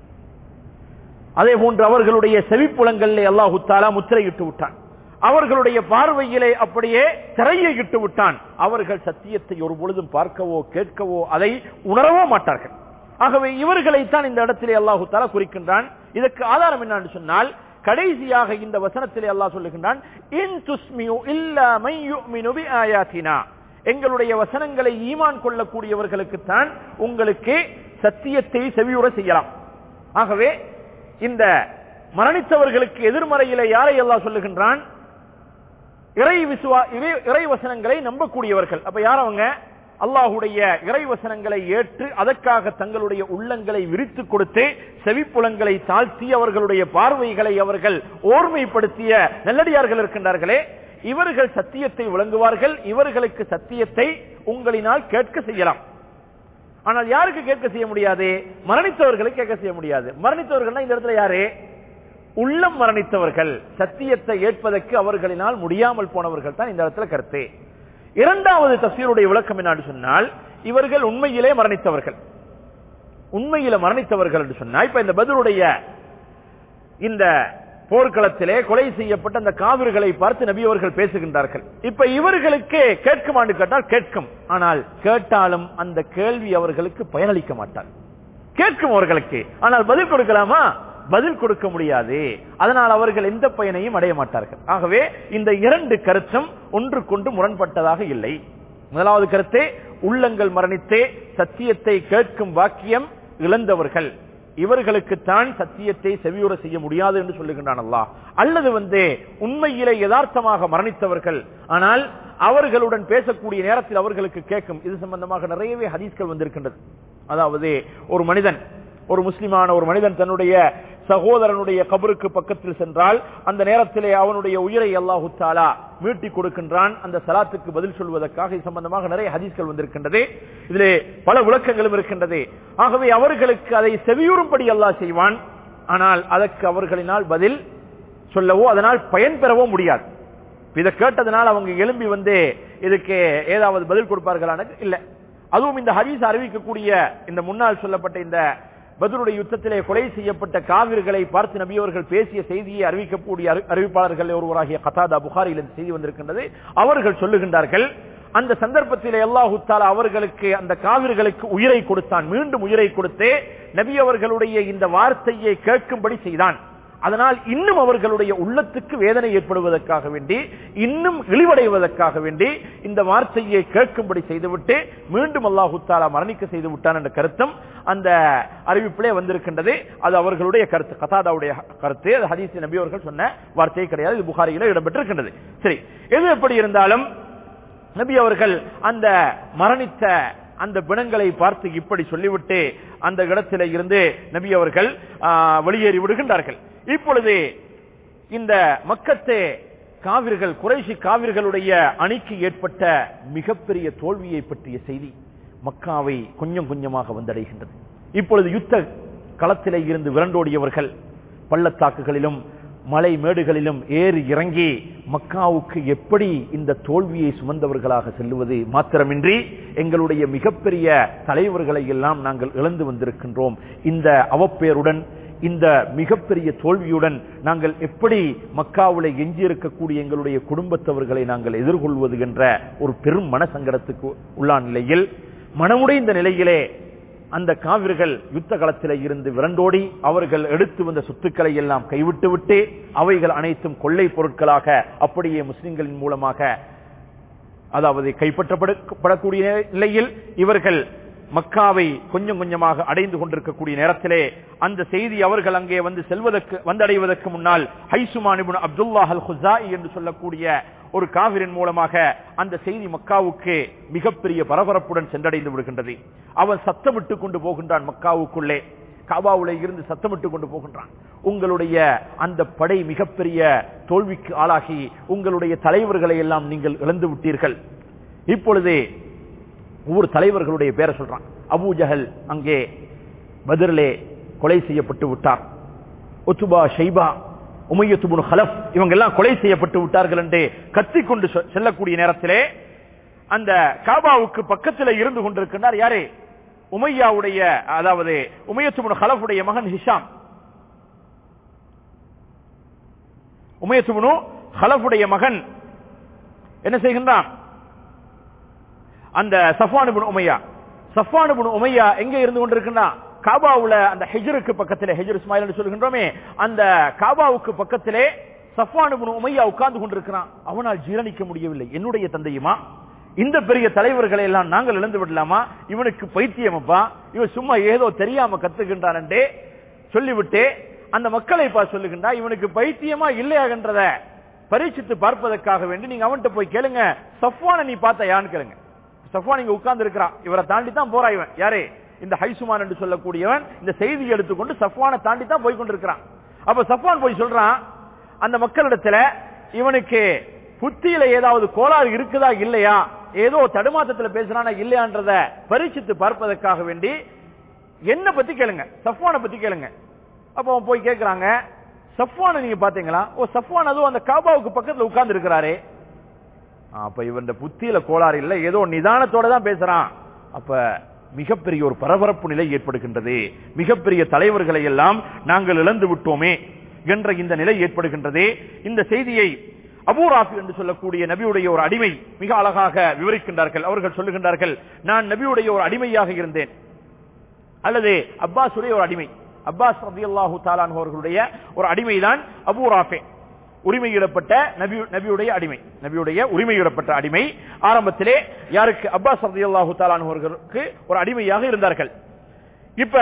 அதே போன்று அவர்களுடைய செவிப்புலங்களிலே அல்லாஹு தாலா முத்திரையிட்டு விட்டான் அவர்களுடைய பார்வையிலே அப்படியே திரையை இட்டு விட்டான் அவர்கள் சத்தியத்தை ஒரு பொழுதும் பார்க்கவோ கேட்கவோ அதை உணரவோ மாட்டார்கள் ஆகவே இவர்களைத்தான் இந்த இடத்திலே அல்லாஹு தாலா குறிக்கின்றான் இதற்கு ஆதாரம் என்னன்னு சொன்னால் கடைசியாக இந்த வசனத்திலே அல்லாஹ் சொல்லுகின்றான் இன் துஸ்மியு இல்லா மை யுமினு பி ஆயாத்தினா எங்களுடைய வசனங்களை ஈமான் கொள்ளக்கூடியவர்களுக்குத்தான் உங்களுக்கு சத்தியத்தை செவியுற செய்யலாம் ஆகவே இந்த மரணித்தவர்களுக்கு எதிர்மறையில யாரை எல்லாம் சொல்லுகின்றான் இறை விசுவா இறை- இறை வசனங்களை நம்பக்கூடியவர்கள் அப்ப யார் அவங்க அல்லாஹுடைய இறை வசனங்களை ஏற்று அதற்காக தங்களுடைய உள்ளங்களை விரித்து கொடுத்து செவிப்புலங்களை தாழ்த்தி அவர்களுடைய பார்வைகளை அவர்கள் ஓர்மைப்படுத்திய நல்லடியார்கள் இருக்கின்றார்களே இவர்கள் சத்தியத்தை விளங்குவார்கள் இவர்களுக்கு சத்தியத்தை உங்களினால் கேட்க செய்யலாம் ஆனால் யாருக்கு கேட்க செய்ய முடியாது மரணித்தவர்களை கேட்க செய்ய முடியாது மரணித்தவர்கள் இந்த இடத்துல யாரு உள்ளம் மரணித்தவர்கள் சத்தியத்தை ஏற்பதற்கு அவர்களினால் முடியாமல் போனவர்கள் தான் இந்த இடத்துல கருத்து இரண்டாவது தஃசீருடைய விளக்கம் என்னன்னு சொன்னால் இவர்கள் உண்மையிலே மரணித்தவர்கள் உண்மையில மரணித்தவர்கள் என்று சொன்னா இப்ப இந்த பதிலுடைய இந்த போர்க்களத்திலே கொலை செய்யப்பட்ட அந்த காவிர்களை பார்த்து நபி அவர்கள் பேசுகின்றார்கள் இப்ப இவர்களுக்கு கேட்குமான்னு கேட்டால் கேட்கும் ஆனால் கேட்டாலும் அந்த கேள்வி அவர்களுக்கு பயனளிக்க மாட்டார் கேட்கும் அவர்களுக்கு ஆனால் பதில் கொடுக்கலாமா பதில் கொடுக்க முடியாது அதனால் அவர்கள் எந்த பயனையும் அடைய மாட்டார்கள் ஆகவே இந்த இரண்டு கருத்தும் ஒன்றுக்கொண்டு முரண்பட்டதாக இல்லை முதலாவது கருத்தே உள்ளங்கள் மரணித்தே சத்தியத்தை கேட்கும் வாக்கியம் இழந்தவர்கள் இவர்களுக்குத்தான் சத்தியத்தை செவியுற செய்ய முடியாது என்று சொல்லுகின்றான் அல்லாஹ் அல்லது வந்து உண்மையிலே யதார்த்தமாக மரணித்தவர்கள் ஆனால் அவர்களுடன் பேசக்கூடிய நேரத்தில் அவர்களுக்கு கேட்கும் இது சம்பந்தமாக நிறையவே ஹதீஸ்கள் வந்திருக்கின்றது அதாவது ஒரு மனிதன் ஒரு முஸ்லிமான ஒரு மனிதன் தன்னுடைய சகோதரனுடைய கபருக்கு பக்கத்தில் சென்றால் அந்த நேரத்திலே அவனுடைய உயிரை அல்லாஹு தாலா மீட்டி கொடுக்கின்றான் அந்த சலாத்துக்கு பதில் சொல்வதற்காக இது சம்பந்தமாக நிறைய ஹதீஸ்கள் வந்திருக்கின்றது இதிலே பல விளக்கங்களும் இருக்கின்றது ஆகவே அவர்களுக்கு அதை செவியுறும்படி அல்லாஹ் செய்வான் ஆனால் அதற்கு அவர்களினால் பதில் சொல்லவோ அதனால் பயன் பெறவோ முடியாது இதை கேட்டதனால் அவங்க எழும்பி வந்து இதுக்கு ஏதாவது பதில் கொடுப்பார்களான இல்ல அதுவும் இந்த ஹதீஸ் அறிவிக்கக்கூடிய இந்த முன்னால் சொல்லப்பட்ட இந்த பத்ருடைய யுத்தத்திலே கொலை செய்யப்பட்ட காவிர்களை பார்த்து நபி அவர்கள் பேசிய செய்தியை அறிவிக்கக்கூடிய அறி- அறிவிப்பாளர்கள் ஒருவராகிய கதாதா புகாரில் இந்த செய்தி வந்திருக்கின்றது அவர்கள் சொல்லுகின்றார்கள் அந்த சந்தர்ப்பத்திலே அல்லாஹு தாலா அவர்களுக்கு அந்த காவிர்களுக்கு உயிரை கொடுத்தான் மீண்டும் உயிரை கொடுத்து நபி அவர்களுடைய இந்த வார்த்தையை கேட்கும்படி செய்தான் அதனால் இன்னும் அவர்களுடைய உள்ளத்துக்கு வேதனை ஏற்படுவதற்காக வேண்டி இன்னும் இழிவடைவதற்காக வேண்டி இந்த வார்த்தையை கேட்கும்படி செய்துவிட்டு மீண்டும் அல்லாஹு தாலா மரணிக்க செய்து விட்டான் என்ற கருத்தும் அந்த அறிவிப்பிலே வந்திருக்கின்றது அது அவர்களுடைய கருத்து கதாதாவுடைய கருத்து அது ஹதீஸ் நபி அவர்கள் சொன்ன வார்த்தையே கிடையாது இது புகாரியில இடம்பெற்றிருக்கின்றது சரி எது எப்படி இருந்தாலும் நபி அவர்கள் அந்த மரணித்த அந்த பிணங்களை பார்த்து இப்படி சொல்லிவிட்டு அந்த இடத்தில இருந்து நபி அவர்கள் ஆ, வெளியேறி விடுகின்றார்கள் இப்பொழுது இந்த மக்கத்து காவிர்கள் குறைஷி காவிர்களுடைய அணிக்கு ஏற்பட்ட மிகப்பெரிய தோல்வியை பற்றிய செய்தி மக்காவை கொஞ்சம் கொஞ்சமாக வந்தடைகின்றது இப்பொழுது யுத்த களத்திலே இருந்து விரண்டோடியவர்கள் பள்ளத்தாக்குகளிலும் மலை மேடுகளிலும் ஏறி இறங்கி மக்காவுக்கு எப்படி இந்த தோல்வியை சுமந்தவர்களாக செல்லுவது மாத்திரமின்றி எங்களுடைய மிகப்பெரிய தலைவர்களை எல்லாம் நாங்கள் இழந்து வந்திருக்கின்றோம் இந்த அவப்பேருடன் இந்த மிகப்பெரிய தோல்வியுடன் நாங்கள் எப்படி மக்காவுல எஞ்சியிருக்கக்கூடிய எங்களுடைய குடும்பத்தவர்களை நாங்கள் எதிர்கொள்வது என்ற ஒரு பெரும் மனசங்கடத்துக்கு உள்ளான நிலையில் மனமுடைந்த நிலையிலே அந்த காவிர்கள் யுத்த களத்திலே இருந்து விரண்டோடி அவர்கள் எடுத்து வந்த சொத்துக்களை எல்லாம் கைவிட்டு விட்டு அவைகள் அனைத்தும் கொள்ளை பொருட்களாக அப்படியே முஸ்லிம்களின் மூலமாக அதாவது கைப்பற்றப்படக்கூடிய நிலையில் இவர்கள் மக்காவை கொஞ்சம் கொஞ்சமாக அடைந்து கொண்டிருக்கக்கூடிய நேரத்திலே அந்த செய்தி அவர்கள் அங்கே வந்து செல்வதற்கு வந்தடைவதற்கு முன்னால் ஹைசுமான் இப்னு அப்துல்லாஹ் அல் ஹுசாஇ என்று சொல்லக்கூடிய ஒரு காவிரின் மூலமாக அந்த செய்தி மக்காவுக்கு மிகப்பெரிய பரபரப்புடன் சென்றடைந்து விடுகின்றது அவன் சத்தமிட்டுக் கொண்டு போகின்றான் மக்காவுக்குள்ளே காபாவுல இருந்து சத்தமிட்டு கொண்டு போகின்றான் உங்களுடைய அந்த படை மிகப்பெரிய தோல்விக்கு ஆளாகி உங்களுடைய தலைவர்களை எல்லாம் நீங்கள் இழந்து விட்டீர்கள் இப்பொழுது ஒவ்வொரு தலைவர்களுடைய பேரை சொல்றான் அபூ ஜஹல் அங்கே பதிலே கொலை செய்யப்பட்டு விட்டார் ஒத்துபா ஷைபா உமையத்துபுன் ஹலப் இவங்க எல்லாம் கொலை செய்யப்பட்டு விட்டார்கள் என்று கத்திக்கொண்டு செ- செல்லக்கூடிய நேரத்திலே அந்த காபாவுக்கு பக்கத்தில் இருந்து கொண்டிருக்கின்றார் யாரு உமையாவுடைய அதாவது உமையத்துபுன் ஹலஃபுடைய மகன் ஹிஷாம் உமையத்துபுனு ஹலஃபுடைய மகன் என்ன செய்கின்றான் அந்த சஃபான் இப்னு உமையா சஃபான் இப்னு உமையா எங்க இருந்து கொண்டிருக்கின்றான் காபாவுல அந்த ஹெஜருக்கு பக்கத்திலே ஹெஜர் இஸ்மாயில் என்று சொல்கின்றோமே அந்த காபாவுக்கு பக்கத்திலே சஃபான் இப்னு உமையா உட்கார்ந்து கொண்டிருக்கிறான் அவனால் ஜீரணிக்க முடியவில்லை என்னுடைய தந்தையுமா இந்த பெரிய தலைவர்களை எல்லாம் நாங்கள் இழந்து விடலாமா இவனுக்கு பைத்தியமப்பா இவன் சும்மா ஏதோ தெரியாம கத்துக்கின்றான் என்றே சொல்லிவிட்டு அந்த மக்களை பா சொல்லுகின்றா இவனுக்கு பைத்தியமா இல்லையாகின்றத பரீட்சித்து பார்ப்பதற்காக வேண்டி நீங்க அவன்கிட்ட போய் கேளுங்க சஃப்வானை நீ பார்த்த யான்னு கேளுங்க சஃப்வான் இங்க உட்கார்ந்து இருக்கிறான் இவரை தாண்டி தான் போறா இவன் யாரே இந்த ஹைசுமான் என்று சொல்லக்கூடியவன் இந்த செய்தியை எடுத்துக்கொண்டு சஃப்வானை தாண்டி தான் போய் கொண்டிருக்கிறான் அப்ப சஃப்வான் போய் சொல்றான் அந்த மக்களிடத்துல இவனுக்கு புத்தியில ஏதாவது கோளாறு இருக்குதா இல்லையா ஏதோ தடுமாற்றத்துல பேசுறானா இல்லையான்றத பரீட்சித்து பார்ப்பதற்காக வேண்டி என்ன பத்தி கேளுங்க சஃப்வானை பத்தி கேளுங்க அப்ப அவன் போய் கேக்குறாங்க சஃப்வானை நீங்க பாத்தீங்களா ஓ சஃப்வான் அதுவும் அந்த காபாவுக்கு பக்கத்துல உட்கார்ந்து இருக்கிறாரே அப்ப இவன் புத்தியில கோளாறு இல்ல ஏதோ நிதானத்தோட தான் பேசுறான் அப்ப மிகப்பெரிய ஒரு பரபரப்பு நிலை ஏற்படுகின்றது மிகப்பெரிய தலைவர்களை எல்லாம் நாங்கள் இழந்து விட்டோமே என்ற இந்த நிலை ஏற்படுகின்றது இந்த செய்தியை அபூராஃபி என்று சொல்லக்கூடிய நபியுடைய ஒரு அடிமை மிக அழகாக விவரிக்கின்றார்கள் அவர்கள் சொல்லுகின்றார்கள் நான் நபியுடைய ஒரு அடிமையாக இருந்தேன் அல்லது அப்பாஸுடைய ஒரு அடிமை அப்பாஸ் ரதியல்லாஹு தாலான் அவர்களுடைய ஒரு அடிமைதான் அபூ ராஃபே உரிமையிடப்பட்ட நபி நபியுடைய அடிமை நபியுடைய உரிமையிடப்பட்ட அடிமை ஆரம்பத்திலே யாருக்கு அப்பாஸ் ரதியல்லாஹு தாலான் அவர்களுக்கு ஒரு அடிமையாக இருந்தார்கள் இப்ப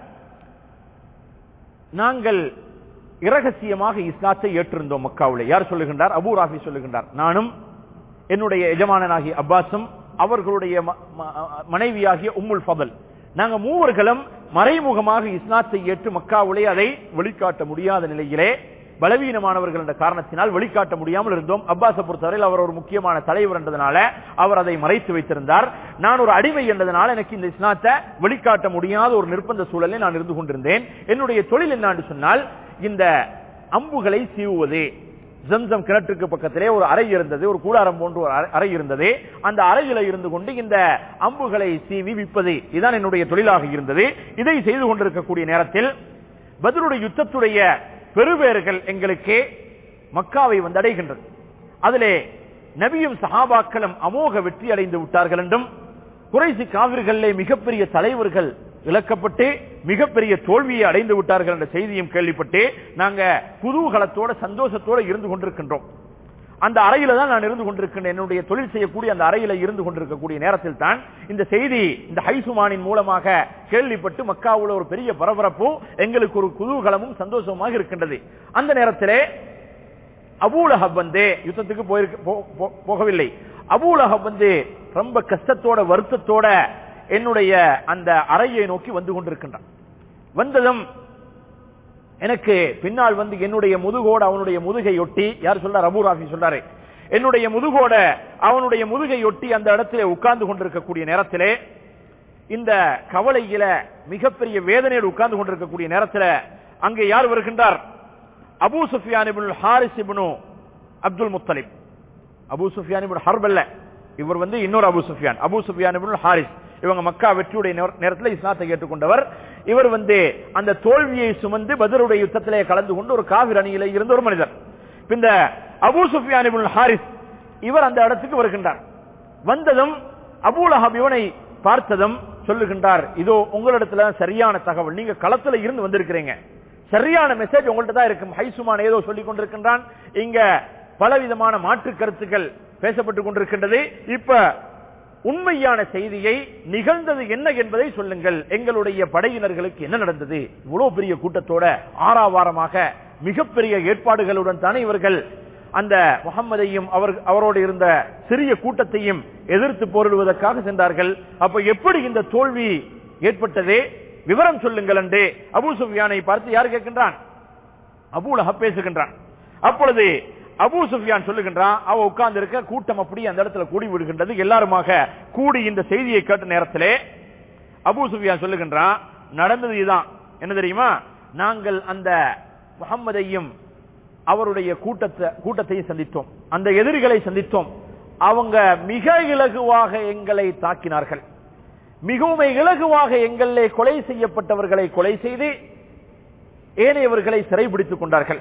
நாங்கள் இரகசியமாக இஸ்லாத்தை ஏற்றிருந்தோம் மக்காவிலே யார் சொல்லுகின்றார் அபூ ராஃபி சொல்லுகின்றார் நானும் என்னுடைய எஜமானனாகிய அப்பாஸும் அவர்களுடைய ம- ம- மனைவியாகிய உம்முல் ஃபதல் நாங்க மூவர்களும் மறைமுகமாக இஸ்லாத்தை ஏற்று மக்காவிலே அதை வெளிக்காட்ட முடியாத நிலையிலே பலவீனமானவர்கள் என்ற காரணத்தினால் வெளிக்காட்ட முடியாமல் இருந்தோம் அப்பாஸை பொறுத்தவரையில் அவர் ஒரு முக்கியமான தலைவர் என்றதுனால அவர் அதை மறைத்து வைத்திருந்தார் நான் ஒரு அடிமை என்றதுனால எனக்கு இந்த இஸ்லாத்தை வெளிக்காட்ட முடியாத ஒரு நிர்பந்த சூழலில் நான் இருந்து கொண்டிருந்தேன் என்னுடைய தொழில் என்னன்னு சொன்னால் இந்த அம்புகளை சீவுவது ஜம்சம் கிணற்றுக்கு பக்கத்திலே ஒரு அறை இருந்தது ஒரு கூடாரம் போன்ற ஒரு அறை- அறை இருந்தது அந்த அறையில இருந்து கொண்டு இந்த அம்புகளை சீவி விற்பது இதுதான் என்னுடைய தொழிலாக இருந்தது இதை செய்து கொண்டிருக்கக்கூடிய நேரத்தில் பத்ருடைய யுத்தத்துடைய பெருவேறுகள் எங்களுக்கு மக்காவை வந்து அடைகின்றது அதிலே நபியும் சஹாபாக்களும் அமோக வெற்றி அடைந்து விட்டார்கள் என்றும் குறைசி காவிர்களிலே மிகப்பெரிய தலைவர்கள் இழக்கப்பட்டு மிகப்பெரிய தோல்வியை அடைந்து விட்டார்கள் என்ற செய்தியும் கேள்விப்பட்டு நாங்க குதூகலத்தோட சந்தோஷத்தோட இருந்து கொண்டிருக்கின்றோம் அந்த அறையில தான் நான் இருந்து கொண்டிருக்கின்றேன் என்னுடைய தொழில் செய்யக்கூடிய அந்த அறையில இருந்து கொண்டிருக்கக்கூடிய நேரத்தில் தான் இந்த செய்தி இந்த ஹைசுமானின் மூலமாக கேள்விப்பட்டு மக்காவுல ஒரு பெரிய பரபரப்பு எங்களுக்கு ஒரு குதூகலமும் சந்தோஷமாக இருக்கின்றது அந்த நேரத்திலே அபூலஹப் வந்து யுத்தத்துக்கு போயிருக்க போ- போ- போகவில்லை அபூலஹப் வந்து ரொம்ப கஷ்டத்தோட வருத்தத்தோட என்னுடைய அந்த அறையை நோக்கி வந்து கொண்டிருக்கின்றான் வந்ததும் எனக்கு பின்னால் வந்து என்னுடைய முதுகோட அவனுடைய முதுகை ஒட்டி யார் சொல்றார் அபூ ராஃபி சொல்றாரு என்னுடைய முதுகோட அவனுடைய முதுகை ஒட்டி அந்த இடத்திலே உட்கார்ந்து கொண்டிருக்கக்கூடிய நேரத்திலே இந்த கவலையில மிகப்பெரிய வேதனையோடு உட்கார்ந்து கொண்டிருக்கக்கூடிய நேரத்தில் அங்கே யார் வருகின்றார் அபூ சுஃபியான் இப்னுல் ஹாரிஸ் இப்னு அப்துல் முத்தலிப் அபூ சுஃபியான் இப்னு ஹர்ப் அல்ல இவர் வந்து இன்னொரு அபூ சுஃபியான் அபூ சுஃபியான் இப்னுல் ஹாரிஸ் இவங்க மக்கா வெற்றியுடைய நேர- நேரத்தில் இஸ்லாத்தை ஏற்றுக்கொண்டவர் இவர் வந்து அந்த தோல்வியை சுமந்து பதருடைய யுத்தத்திலே கலந்து கொண்டு ஒரு காவிர் அணியிலே இருந்த ஒரு மனிதர் இப்ப இந்த அபூ சுஃபியான் இப்னுல் ஹாரிஸ் இவர் அந்த இடத்துக்கு வருகின்றார் வந்ததும் அபூலஹப் இவனை பார்த்ததும் சொல்லுகின்றார் இதோ உங்களிடத்துல சரியான தகவல் நீங்க களத்துல இருந்து வந்திருக்கிறீங்க சரியான மெசேஜ் உங்கள்ட்ட தான் இருக்கும் ஹைசுமான் ஏதோ சொல்லிக் கொண்டிருக்கின்றான் இங்க பலவிதமான மாற்று கருத்துக்கள் பேசப்பட்டுக் கொண்டிருக்கின்றது இப்ப உண்மையான செய்தியை நிகழ்ந்தது என்ன என்பதை சொல்லுங்கள் எங்களுடைய படையினர்களுக்கு என்ன நடந்தது இவ்வளவு பெரிய கூட்டத்தோட ஆறாவாரமாக மிகப்பெரிய ஏற்பாடுகளுடன் தானே இவர்கள் அந்த முகம்மதையும் அவர் அவரோடு இருந்த சிறிய கூட்டத்தையும் எதிர்த்து போரிடுவதற்காக சென்றார்கள் அப்ப எப்படி இந்த தோல்வி ஏற்பட்டது விவரம் சொல்லுங்கள் என்று அபூ சுஃபியானை பார்த்து யார் கேட்கின்றான் அபூலஹப் பேசுகின்றான் அப்பொழுது அபூ சுஃபியான் சொல்லுகின்றான் அவ உட்கார்ந்து இருக்க கூட்டம் அப்படி அந்த இடத்துல கூடி விடுகின்றது எல்லாருமாக கூடி இந்த செய்தியை கேட்ட நேரத்திலே அபூ சுஃபியான் சொல்லுகின்றான் நடந்தது இதுதான் என்ன தெரியுமா நாங்கள் அந்த முகம்மதையும் அவருடைய கூட்டத்தை கூட்டத்தையும் சந்தித்தோம் அந்த எதிரிகளை சந்தித்தோம் அவங்க மிக இலகுவாக எங்களை தாக்கினார்கள் மிகவும் இலகுவாக எங்களே கொலை செய்யப்பட்டவர்களை கொலை செய்து ஏனையவர்களை சிறைபிடித்துக் கொண்டார்கள்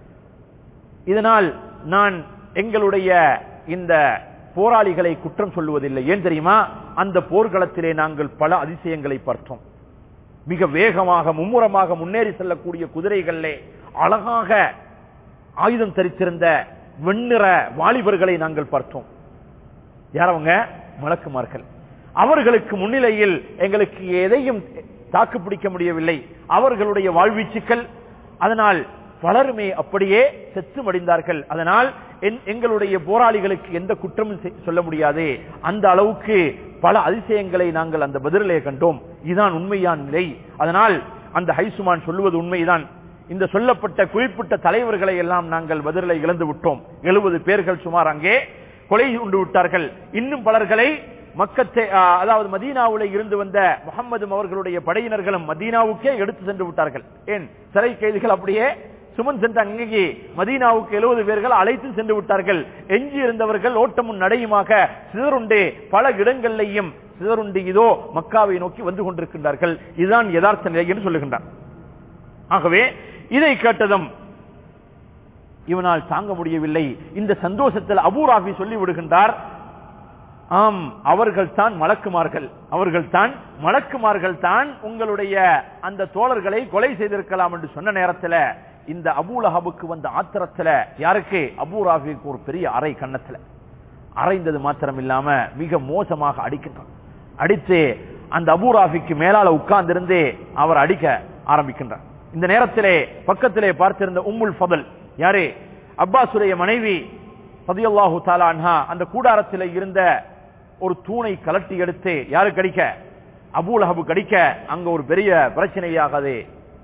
இதனால் நான் எங்களுடைய இந்த போராளிகளை குற்றம் சொல்லுவதில்லை ஏன் தெரியுமா அந்த போர்க்களத்திலே நாங்கள் பல அதிசயங்களை பார்த்தோம் மிக வேகமாக மும்முரமாக முன்னேறி செல்லக்கூடிய குதிரைகளிலே அழகாக ஆயுதம் தரித்திருந்த வெண்ணிற வாலிபர்களை நாங்கள் பார்த்தோம் யாரவங்க மலக்குமார்கள் அவர்களுக்கு முன்னிலையில் எங்களுக்கு எதையும் தாக்கு பிடிக்க முடியவில்லை அவர்களுடைய வாழ்வீச்சுக்கள் அதனால் பலருமே அப்படியே செத்து மடிந்தார்கள் அதனால் என்- எங்களுடைய போராளிகளுக்கு எந்த குற்றமும் செ- சொல்ல முடியாது அந்த அளவுக்கு பல அதிசயங்களை நாங்கள் அந்த பதிலே கண்டோம் இதுதான் உண்மையான நிலை அதனால் அந்த ஹைசுமான் சொல்லுவது உண்மைதான் இந்த சொல்லப்பட்ட குறிப்பிட்ட தலைவர்களை எல்லாம் நாங்கள் பதிலை இழந்து விட்டோம் எழுபது பேர்கள் சுமார் அங்கே கொலை உண்டு விட்டார்கள் இன்னும் பலர்களை மக்கத்தை ஆ, அதாவது மதீனாவுல இருந்து வந்த முகம்மது அவர்களுடைய படையினர்களும் மதீனாவுக்கே எடுத்து சென்று விட்டார்கள் ஏன் சிறை கைதிகள் அப்படியே சுமன் சென்ற அங்கேயே மதீனாவுக்கு எழுபது பேர்கள் அழைத்து சென்று விட்டார்கள் எஞ்சி இருந்தவர்கள் ஓட்டமும் நடையுமாக சிதறுண்டு பல இடங்களிலேயும் சிதறுண்டு இதோ மக்காவை நோக்கி வந்து கொண்டிருக்கின்றார்கள் இதுதான் யதார்த்த நிலை என்று சொல்லுகின்றார் ஆகவே இதை கேட்டதும் இவனால் தாங்க முடியவில்லை இந்த சந்தோஷத்தில் அபூராபி சொல்லி விடுகின்றார் ஆம் அவர்கள் தான் மலக்குமார்கள் அவர்கள் தான் மலக்குமார்கள் தான் உங்களுடைய அந்த தோழர்களை கொலை செய்திருக்கலாம் என்று சொன்ன நேரத்தில் இந்த அபூலஹபுக்கு வந்த ஆத்திரத்துல யாருக்கு அபூராபிக்கு ஒரு பெரிய அறை கண்ணத்துல அரைந்தது மாத்திரம் இல்லாம மிக மோசமாக அடிக்கின்றான் அடித்து அந்த அபூராபிக்கு மேலால உட்கார்ந்திருந்து அவர் அடிக்க ஆரம்பிக்கின்றார் இந்த நேரத்திலே பக்கத்திலே பார்த்திருந்த உம்முல் ஃபதல் யாரு அப்பாசுடைய மனைவி பதியல்லாஹு தாலா அன்ஹா அந்த கூடாரத்திலே இருந்த ஒரு தூணை கலட்டி எடுத்து யாரு கடிக்க அபூலஹபு கடிக்க அங்க ஒரு பெரிய பிரச்சனையாக அது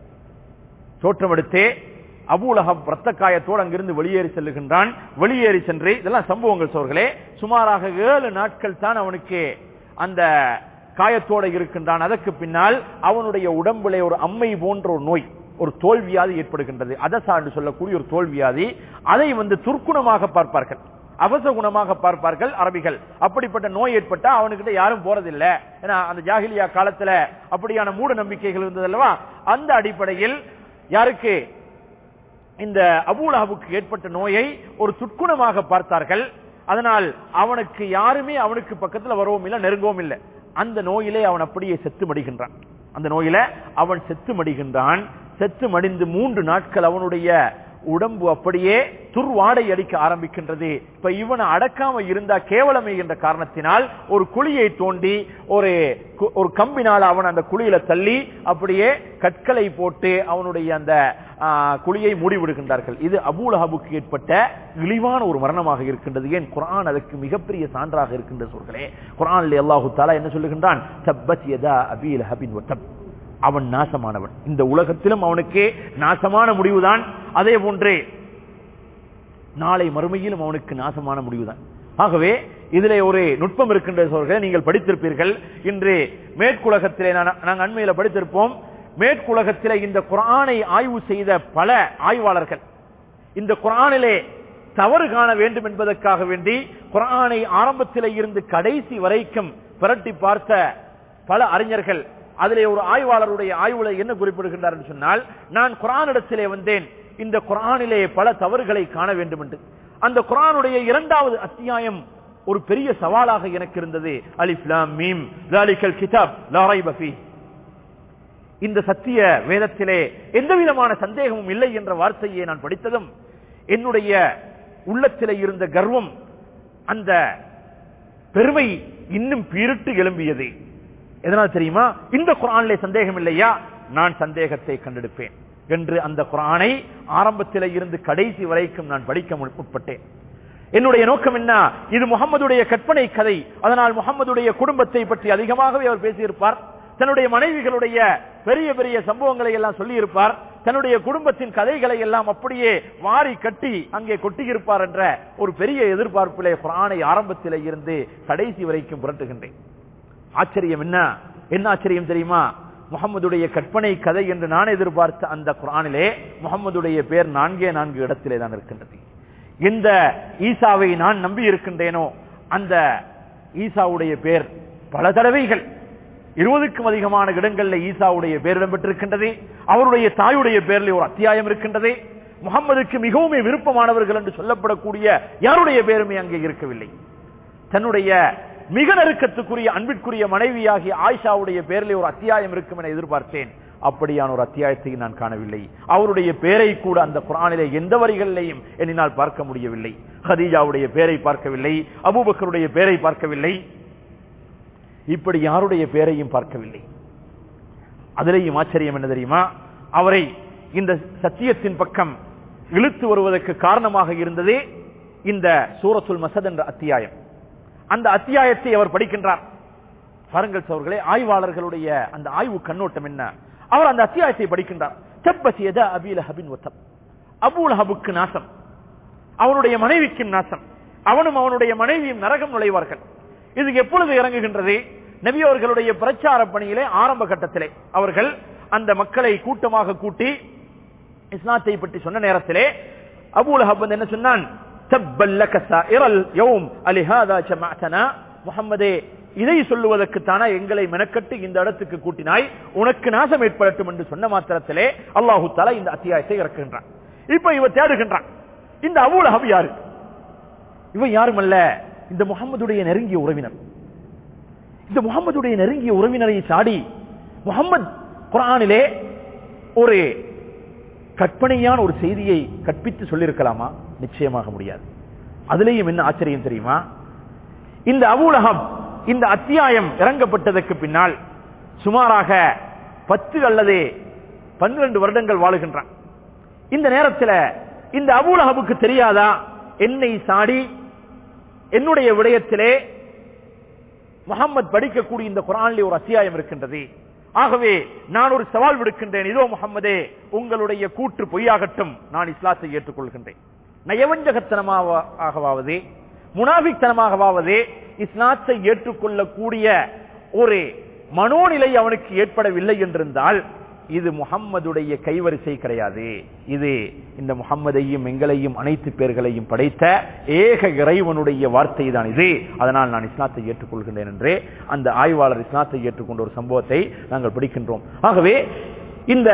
தோற்றமெடுத்து அபூலஹப் ரத்த காயத்தோடு அங்கிருந்து வெளியேறி செல்லுகின்றான் வெளியேறி சென்று இதெல்லாம் சம்பவங்கள் சோர்களே சுமாராக ஏழு நாட்கள் தான் அவனுக்கு அந்த காயத்தோட இருக்கின்றான் அதற்கு பின்னால் அவனுடைய உடம்பிலே ஒரு அம்மை போன்ற ஒரு நோய் ஒரு தோல்வியாதி ஏற்படுகின்றது அதசா என்று சொல்லக்கூடிய ஒரு தோல்வியாதி அதை வந்து துர்க்குணமாக பார்ப்பார்கள் அவசகுணமாக பார்ப்பார்கள் அரபிகள் அப்படிப்பட்ட நோய் ஏற்பட்டா அவனுக்கிட்ட யாரும் போறதில்லை ஏன்னா அந்த ஜாகிலியா காலத்துல அப்படியான மூட நம்பிக்கைகள் இருந்தது அல்லவா அந்த அடிப்படையில் யாருக்கு இந்த அபூலஹபுக்கு ஏற்பட்ட நோயை ஒரு துட்குணமாக பார்த்தார்கள் அதனால் அவனுக்கு யாருமே அவனுக்கு பக்கத்துல வரவும் இல்லை நெருங்கவும் இல்லை அந்த நோயிலே அவன் அப்படியே செத்து மடிகின்றான் அந்த நோயில அவன் செத்து மடிகின்றான் செத்து மடிந்து மூன்று நாட்கள் அவனுடைய உடம்பு அப்படியே துர்வாடை அடிக்க ஆரம்பிக்கின்றது இப்ப இவனை அடக்காம இருந்தா கேவலமே என்ற காரணத்தினால் ஒரு குழியை தோண்டி ஒரு கு- ஒரு கம்பினால் அவன் அந்த குழியில தள்ளி அப்படியே கற்களை போட்டு அவனுடைய அந்த ஆ, குழியை மூடிவிடுகின்றார்கள் இது அபூலஹபுக்கு ஏற்பட்ட இழிவான ஒரு மரணமாக இருக்கின்றது ஏன் குர்ஆன் அதற்கு மிகப்பெரிய சான்றாக இருக்கின்ற சொல்களே குர்ஆனில் அல்லாஹு தாலா என்ன சொல்லுகின்றான் தப்பத் யதா அபீல் ஹபின் வத்தப் அவன் நாசமானவன் இந்த உலகத்திலும் அவனுக்கு நாசமான முடிவுதான் அதே போன்றே நாளை மறுமையிலும் அவனுக்கு நாசமான முடிவுதான் ஆகவே இதிலே ஒரு நுட்பம் இருக்கின்ற சோழர்களே நீங்கள் படித்திருப்பீர்கள் இன்று மேற்குலகத்திலே நான்- நாங்கள் அண்மையில படித்திருப்போம் மேற்குலகத்திலே இந்த குர்ஆனை ஆய்வு செய்த பல ஆய்வாளர்கள் இந்த குர்ஆனிலே தவறு காண வேண்டும் என்பதற்காக வேண்டி குர்ஆனை ஆரம்பத்திலே இருந்து கடைசி வரைக்கும் புரட்டி பார்த்த பல அறிஞர்கள் அதிலே ஒரு ஆய்வாளருடைய ஆய்வுல என்ன குறிப்பிடுகின்றார் என்று சொன்னால் நான் குர்ஆனிடத்திலே வந்தேன் இந்த குர்ஆனிலே பல தவறுகளை காண வேண்டும் என்று அந்த குர்ஆனுடைய இரண்டாவது அத்தியாயம் ஒரு பெரிய சவாலாக எனக்கு இருந்தது அலிஃப் லாம் மீம் ذَلِكَ கிதாப் லா ரைப ஃபீஹ் இந்த சத்திய வேதத்திலே எந்த விதமான சந்தேகமும் இல்லை என்ற வார்த்தையை நான் படித்ததும் என்னுடைய உள்ளத்திலே இருந்த கர்வம் அந்த பெருமை இன்னும் பீரிட்டு எழும்பியது எதனால் தெரியுமா இந்த குரானிலே சந்தேகம் இல்லையா நான் சந்தேகத்தை கண்டெடுப்பேன் என்று அந்த குரானை ஆரம்பத்திலே இருந்து கடைசி வரைக்கும் நான் படிக்க முன்- முற்பட்டேன் என்னுடைய நோக்கம் என்ன இது முகம்மதுடைய கற்பனை கதை அதனால் முகம்மதுடைய குடும்பத்தை பற்றி அதிகமாகவே அவர் பேசியிருப்பார் தன்னுடைய மனைவிகளுடைய பெரிய பெரிய சம்பவங்களை எல்லாம் சொல்லி இருப்பார் தன்னுடைய குடும்பத்தின் கதைகளை எல்லாம் அப்படியே வாரி கட்டி அங்கே கொட்டியிருப்பார் என்ற ஒரு பெரிய எதிர்பார்ப்பிலே குரானை ஆரம்பத்திலே இருந்து கடைசி வரைக்கும் புரட்டுகின்றேன் ஆச்சரியம் என்ன என்ன ஆச்சரியம் தெரியுமா முகமதுடைய கற்பனை கதை என்று நான் எதிர்பார்த்த அந்த குரானிலே முகமதுடைய பேர் நான்கே நான்கு இடத்திலே தான் இருக்கின்றது இந்த ஈசாவை நான் நம்பி இருக்கின்றேனோ அந்த ஈசாவுடைய பேர் பல தடவைகள் இருபதுக்கும் அதிகமான இடங்கள்ல ஈசாவுடைய பேர் இடம்பெற்றிருக்கின்றது அவருடைய தாயுடைய பேரில் ஒரு அத்தியாயம் இருக்கின்றது முகம்மதுக்கு மிகவும் விருப்பமானவர்கள் என்று சொல்லப்படக்கூடிய யாருடைய பேருமே அங்கே இருக்கவில்லை தன்னுடைய மிக நெருக்கத்துக்குரிய அன்பிற்குரிய மனைவியாகிய ஆயிஷாவுடைய பேரில் ஒரு அத்தியாயம் இருக்கும் என எதிர்பார்த்தேன் அப்படியான ஒரு அத்தியாயத்தை நான் காணவில்லை அவருடைய பேரை கூட அந்த குரானிலே எந்த வரிகளிலையும் என்னால் பார்க்க முடியவில்லை ஹதீஜாவுடைய பேரை பார்க்கவில்லை அபூபக்கருடைய பேரை பார்க்கவில்லை இப்படி யாருடைய பேரையும் பார்க்கவில்லை அதிலேயும் ஆச்சரியம் என்ன தெரியுமா அவரை இந்த சத்தியத்தின் பக்கம் இழுத்து வருவதற்கு காரணமாக இருந்ததே இந்த சூரத்துல் மசத் என்ற அத்தியாயம் அந்த அத்தியாயத்தை அவர் படிக்கின்றார் பாருங்கள் சோர்களே ஆய்வாளர்களுடைய அந்த ஆய்வு கண்ணோட்டம் என்ன அவர் அந்த அத்தியாயத்தை படிக்கின்றார் செப்பசியத அபீல ஹபின் ஒத்தம் அபூலஹபுக்கு நாசம் அவனுடைய மனைவிக்கு நாசம் அவனும் அவனுடைய மனைவியும் நரகம் நுழைவார்கள் இது எப்பொழுது இறங்குகின்றது நபி அவர்களுடைய பிரச்சார பணியிலே ஆரம்ப கட்டத்திலே அவர்கள் அந்த மக்களை கூட்டமாக கூட்டி இஸ்லாத்தை பற்றி சொன்ன நேரத்திலே அபூலஹப் வந்து என்ன சொன்னான் முகம்மதே இதை சொல்லுவதற்கு தானே எங்களை மெனக்கட்டு இந்த இடத்துக்கு கூட்டினாய் உனக்கு நாசம் ஏற்படட்டும் என்று சொன்ன மாத்திரத்திலே அல்லாஹு தாலா இந்த அத்தியாயத்தை இறக்குகின்றான் இப்ப இவ தேடுகின்றான் இந்த அபூலஹப் யாரு இவன் யாரும் அல்ல இந்த முகம்மதுடைய நெருங்கிய உறவினர் இந்த முகம்மதுடைய நெருங்கிய உறவினரை சாடி முகம்மது குரானிலே ஒரு கற்பனையான ஒரு செய்தியை கற்பித்து சொல்லியிருக்கலாமா நிச்சயமாக முடியாது அதுலேயும் என்ன ஆச்சரியம் தெரியுமா இந்த அபூலகம் இந்த அத்தியாயம் இறங்கப்பட்டதற்கு பின்னால் சுமாராக பத்து அல்லது பன்னிரண்டு வருடங்கள் வாழுகின்றான் இந்த நேரத்தில் இந்த அபூலகமுக்கு தெரியாதா என்னை சாடி என்னுடைய விடயத்திலே முகம்மது படிக்கக்கூடிய இந்த குரானிலே ஒரு அத்தியாயம் இருக்கின்றது ஆகவே நான் ஒரு சவால் விடுக்கின்றேன் இதோ முகம்மதே உங்களுடைய கூற்று பொய்யாகட்டும் நான் இஸ்லாத்தை ஏற்றுக்கொள்கின்றேன் நயவஞ்சகத்தனமாகவாவது முனாபித்தனமாகவாவது இஸ்லாத்தை ஏற்றுக்கொள்ளக்கூடிய ஒரு மனோநிலை அவனுக்கு ஏற்படவில்லை என்றிருந்தால் இது முகம்மதுடைய கைவரிசை கிடையாது இது இந்த முகம்மதையும் எங்களையும் அனைத்து பேர்களையும் படைத்த ஏக இறைவனுடைய வார்த்தை தான் இது அதனால் நான் இஸ்லாத்தை ஏற்றுக்கொள்கின்றேன் என்றே அந்த ஆய்வாளர் இஸ்லாத்தை ஏற்றுக்கொண்ட ஒரு சம்பவத்தை நாங்கள் படிக்கின்றோம் ஆகவே இந்த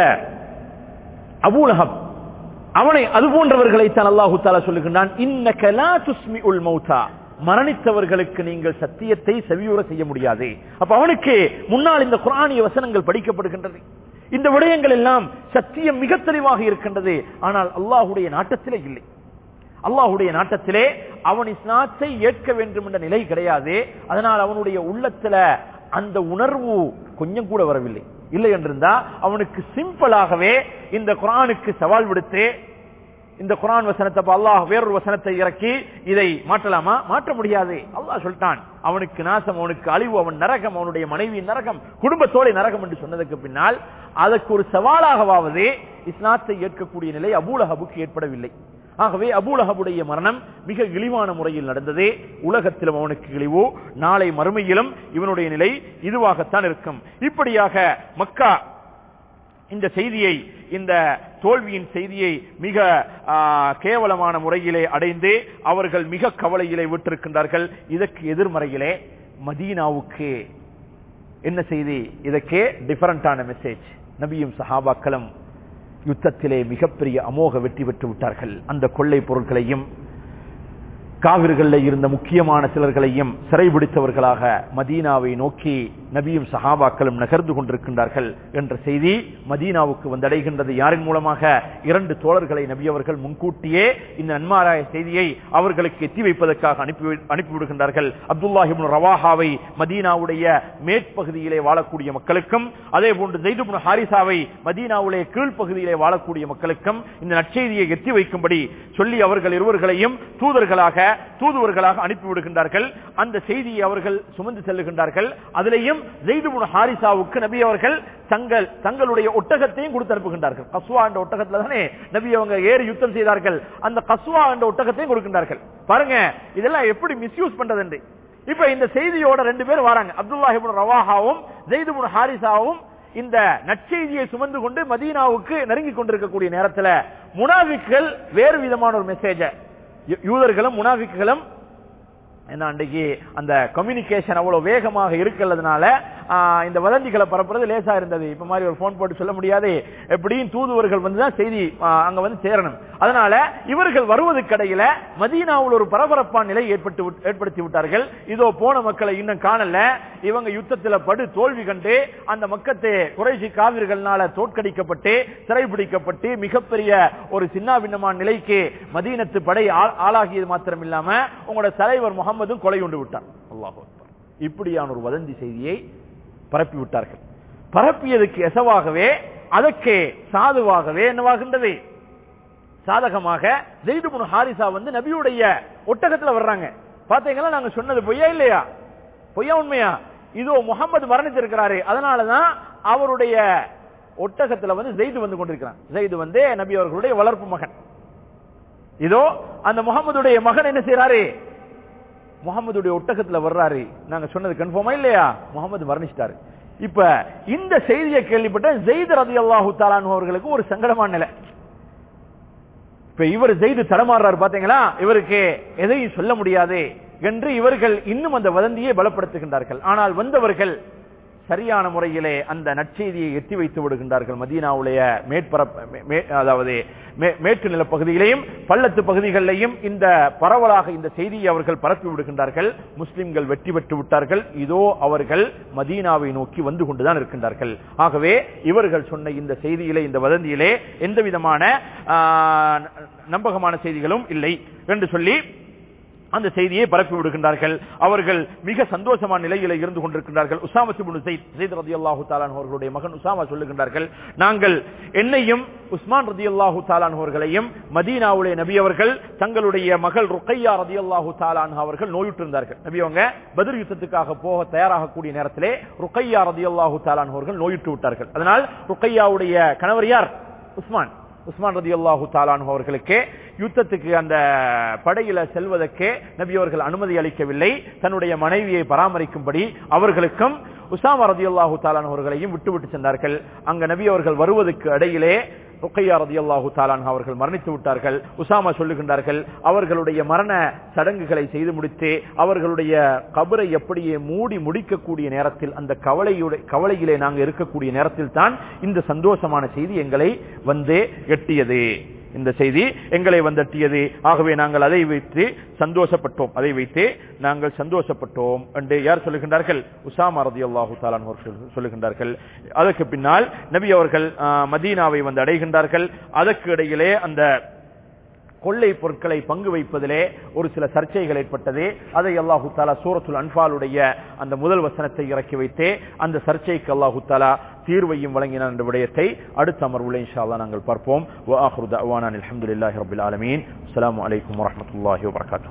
அபூலகம் அவனை அது போன்றவர்களைத்தான் அல்லாஹு தாலா சொல்லுகின்றான் இன்ன துஸ்மி உல் மௌதா மரணித்தவர்களுக்கு நீங்கள் சத்தியத்தை செவியுற செய்ய முடியாது அப்ப அவனுக்கு முன்னால் இந்த குரானிய வசனங்கள் படிக்கப்படுகின்றது இந்த விடயங்கள் எல்லாம் சத்தியம் மிக தெளிவாக இருக்கின்றது ஆனால் அல்லாஹுடைய நாட்டத்திலே இல்லை அல்லாஹுடைய நாட்டத்திலே அவன் இஸ்லாத்தை ஏற்க வேண்டும் என்ற நிலை கிடையாது அதனால் அவனுடைய உள்ளத்துல அந்த உணர்வு கொஞ்சம் கூட வரவில்லை இல்லை என்றிருந்தா அவனுக்கு சிம்பிளாகவே இந்த குரானுக்கு சவால் விடுத்து இந்த குரான் வசனத்தை அல்லாஹ் வேறொரு வசனத்தை இறக்கி இதை மாற்றலாமா மாற்ற முடியாது அல்லாஹ் சொல்லிட்டான் அவனுக்கு நாசம் அவனுக்கு அழிவு அவன் நரகம் அவனுடைய மனைவி நரகம் குடும்பத்தோட நரகம் என்று சொன்னதுக்கு பின்னால் அதற்கு ஒரு சவாலாகவாவது இஸ்லாத்தை ஏற்கக்கூடிய நிலை அபூலஹபுக்கு ஏற்படவில்லை ஆகவே அபூலஹபுடைய மரணம் மிக இழிவான முறையில் நடந்ததே உலகத்திலும் அவனுக்கு இழிவு நாளை மறுமையிலும் இவனுடைய நிலை இதுவாகத்தான் இருக்கும் இப்படியாக மக்கா இந்த செய்தியை இந்த தோல்வியின் செய்தியை மிக கேவலமான முறையிலே அடைந்து அவர்கள் மிக கவலையிலே விட்டிருக்கின்றார்கள் இதற்கு எதிர்மறையிலே மதீனாவுக்கு என்ன செய்தி இதற்கே டிஃபரண்டான மெசேஜ் நபியும் சஹாபாக்களும் யுத்தத்திலே மிகப்பெரிய அமோக வெற்றி பெற்று விட்டார்கள் அந்த கொள்ளை பொருட்களையும் காவிர்கள இருந்த முக்கியமான சிலர்களையும் சிறைபிடித்தவர்களாக மதீனாவை நோக்கி நபியும் சஹாபாக்களும் நகர்ந்து கொண்டிருக்கின்றார்கள் என்ற செய்தி மதீனாவுக்கு வந்தடைகின்றது யாரின் மூலமாக இரண்டு தோழர்களை நபி அவர்கள் முன்கூட்டியே இந்த நன்மாராய செய்தியை அவர்களுக்கு எத்தி வைப்பதற்காக அனுப்பி அனுப்பிவிடுகின்றார்கள் அப்துல்லாஹிபின் ரவாஹாவை மதீனாவுடைய மேற்பகுதியிலே வாழக்கூடிய மக்களுக்கும் அதே போன்று ஜெய்துபின் ஹாரிசாவை மதீனாவுடைய கீழ்ப்பகுதியிலே வாழக்கூடிய மக்களுக்கும் இந்த நற்செய்தியை எத்தி வைக்கும்படி சொல்லி அவர்கள் இருவர்களையும் தூதர்களாக தூதுவர்களாக அனுப்பி விடுகின்றார்கள் அந்த செய்தியை அவர்கள் சுமந்து செல்லுகின்றார்கள் அதிலேயும் ஜெய்துபுன் ஹாரிசாவுக்கு நபி அவர்கள் தங்கள் தங்களுடைய ஒட்டகத்தையும் கொடுத்து அனுப்புகின்றார்கள் கஸ்வா என்ற ஒட்டகத்துல தானே நபி அவங்க ஏறி யுத்தம் செய்தார்கள் அந்த கஸ்வா என்ற ஒட்டகத்தையும் கொடுக்கின்றார்கள் பாருங்க இதெல்லாம் எப்படி மிஸ்யூஸ் பண்றது என்று இப்ப இந்த செய்தியோட ரெண்டு பேர் வராங்க அப்துல்லாஹிபுன் ரவாஹாவும் ஜெய்துபுன் ஹாரிசாவும் இந்த நற்செய்தியை சுமந்து கொண்டு மதீனாவுக்கு நெருங்கி கொண்டிருக்கக்கூடிய நேரத்துல முனாவிக்கள் வேறு விதமான ஒரு மெசேஜ யூதர்களும் முனாவிக்குகளும் என்ன அன்றைக்கு அந்த கம்யூனிகேஷன் அவ்வளவு வேகமாக இருக்கிறதுனால ஆஹ், இந்த வதந்திகளை பரப்புறது லேசா இருந்தது இப்ப மாதிரி ஒரு போன் போட்டு சொல்ல முடியாது எப்படியும் தூதுவர்கள் வந்துதான் செய்தி ஆஹ், அங்க வந்து சேரணும் அதனால இவர்கள் வருவதற்கு இடையில மதீனாவில் ஒரு பரபரப்பான நிலை ஏற்பட்டு விட்- ஏற்படுத்தி விட்டார்கள் இதோ போன மக்களை இன்னும் காணல இவங்க யுத்தத்துல படு தோல்வி கண்டு அந்த மக்கத்தை குறைசி காவிர்களால தோற்கடிக்கப்பட்டு சிறைபிடிக்கப்பட்டு மிகப்பெரிய ஒரு சின்ன பின்னமான நிலைக்கு மதீனத்து படை ஆள்- ஆளாகியது மாத்திரம் இல்லாம உங்களோட தலைவர் முகமதும் கொலை கொண்டு விட்டார் அல்லாஹ் இப்படியான ஒரு வதந்தி செய்தியை பரப்பி விட்டார்கள் பரப்பியதுக்கு எசவாகவே அதற்கு சாதுவாகவே என்னவாகின்றது சாதகமாக ஜெய்துபுன் ஹாரிசா வந்து நபியுடைய ஒட்டகத்துல வர்றாங்க பாத்தீங்களா நாங்க சொன்னது பொய்யா இல்லையா பொய்யா உண்மையா இதோ முகமது மரணித்திருக்கிறாரு அதனாலதான் அவருடைய ஒட்டகத்துல வந்து ஜெய்து வந்து கொண்டிருக்கிறான் ஜெய்து வந்து நபி அவர்களுடைய வளர்ப்பு மகன் இதோ அந்த முகமதுடைய மகன் என்ன செய்யறாரு முகமதுடைய ஒட்டகத்துல வர்றாரு நாங்க சொன்னது கன்ஃபார்மா இல்லையா முகமது மரணிச்சிட்டாரு இப்ப இந்த செய்தியை கேள்விப்பட்ட ஜெயித் ரதி அல்லாஹு அவர்களுக்கு ஒரு சங்கடமான நிலை இப்ப இவர் செய்து தடமாறுறாரு பாத்தீங்களா இவருக்கு எதையும் சொல்ல முடியாது என்று இவர்கள் இன்னும் அந்த வதந்தியை பலப்படுத்துகின்றார்கள் ஆனால் வந்தவர்கள் சரியான முறையிலே அந்த நற்செய்தியை எத்தி வைத்து விடுகின்றார்கள் மதீனாவுடைய மேற்பரப்பு மே- மே- அதாவது மே- மேற்கு நில பகுதியிலையும் பள்ளத்து பகுதிகளிலையும் இந்த பரவலாக இந்த செய்தியை அவர்கள் பரப்பி விடுகின்றார்கள் முஸ்லிம்கள் வெற்றி பெற்று விட்டார்கள் இதோ அவர்கள் மதீனாவை நோக்கி வந்து கொண்டுதான் இருக்கின்றார்கள் ஆகவே இவர்கள் சொன்ன இந்த செய்தியிலே இந்த வதந்தியிலே எந்த விதமான ஆ, நம்பகமான செய்திகளும் இல்லை என்று சொல்லி அந்த செய்தியை பரப்பி விடுகின்றார்கள் அவர்கள் மிக சந்தோஷமான நிலையில இருந்து கொண்டிருக்கின்றார்கள் உசாமா சிபுன் ஜெயித் ஜெயித் ரதி அல்லாஹு தாலான் அவர்களுடைய மகன் உசாமா சொல்லுகின்றார்கள் நாங்கள் என்னையும் உஸ்மான் ரதி அல்லாஹு தாலான் அவர்களையும் மதீனாவுடைய நபி அவர்கள் தங்களுடைய மகள் ருக்கையா ரதி அல்லாஹு தாலான் அவர்கள் நோயுற்றிருந்தார்கள் நபி அவங்க பதில் யுத்தத்துக்காக போக தயாராகக்கூடிய நேரத்திலே ருக்கையா ரதி அல்லாஹு தாலான் அவர்கள் நோயுற்று விட்டார்கள் அதனால் ருக்கையாவுடைய கணவர் யார் உஸ்மான் உஸ்மான் ரதி அல்லாஹு தாலானு அவர்களுக்கு யுத்தத்துக்கு அந்த படையில செல்வதற்கு நபி அவர்கள் அனுமதி அளிக்கவில்லை தன்னுடைய மனைவியை பராமரிக்கும்படி அவர்களுக்கும் உசாமா ரதி அல்லாஹு தாலான் அவர்களையும் விட்டுவிட்டு சென்றார்கள் அங்க நபி அவர்கள் வருவதற்கு இடையிலே ருக்கையா ரதி அல்லாஹு தாலான் அவர்கள் மரணித்து விட்டார்கள் உசாமா சொல்லுகின்றார்கள் அவர்களுடைய மரண சடங்குகளை செய்து முடித்து அவர்களுடைய கபரை எப்படியே மூடி முடிக்கக்கூடிய நேரத்தில் அந்த கவலையுடைய கவலையிலே நாங்கள் இருக்கக்கூடிய நேரத்தில் தான் இந்த சந்தோஷமான செய்தி எங்களை வந்து எட்டியது இந்த செய்தி எங்களை வந்தட்டியது ஆகவே நாங்கள் அதை வைத்து சந்தோஷப்பட்டோம் அதை வைத்து நாங்கள் சந்தோஷப்பட்டோம் என்று யார் சொல்லுகின்றார்கள் உசாமா ரதி அல்லாஹு தாலான் அவர்கள் சொல்லுகின்றார்கள் அதற்கு பின்னால் நபி அவர்கள் ஆ, மதீனாவை வந்து அடைகின்றார்கள் அதற்கு இடையிலே அந்த கொள்ளை பொருட்களை பங்கு வைப்பதிலே ஒரு சில சர்ச்சைகள் ஏற்பட்டது அதை அல்லாஹு தாலா சூரத்துல் அன்பாலுடைய அந்த முதல் வசனத்தை இறக்கி வைத்தே அந்த சர்ச்சைக்கு அல்லாஹு தாலா தீர்வையும் வழங்கினார் என்ற விடயத்தை அடுத்த அமர்வுல இன்ஷா அல்லாஹ் நாங்கள் பார்ப்போம் வ ஆஹிரு தஅவானா அல்ஹம்துலில்லாஹி ரப்பில் ஆலமீன் அஸ்ஸலாமு அலைக்கும் வரஹ்மத்துல்லாஹி வபரகாத்துஹு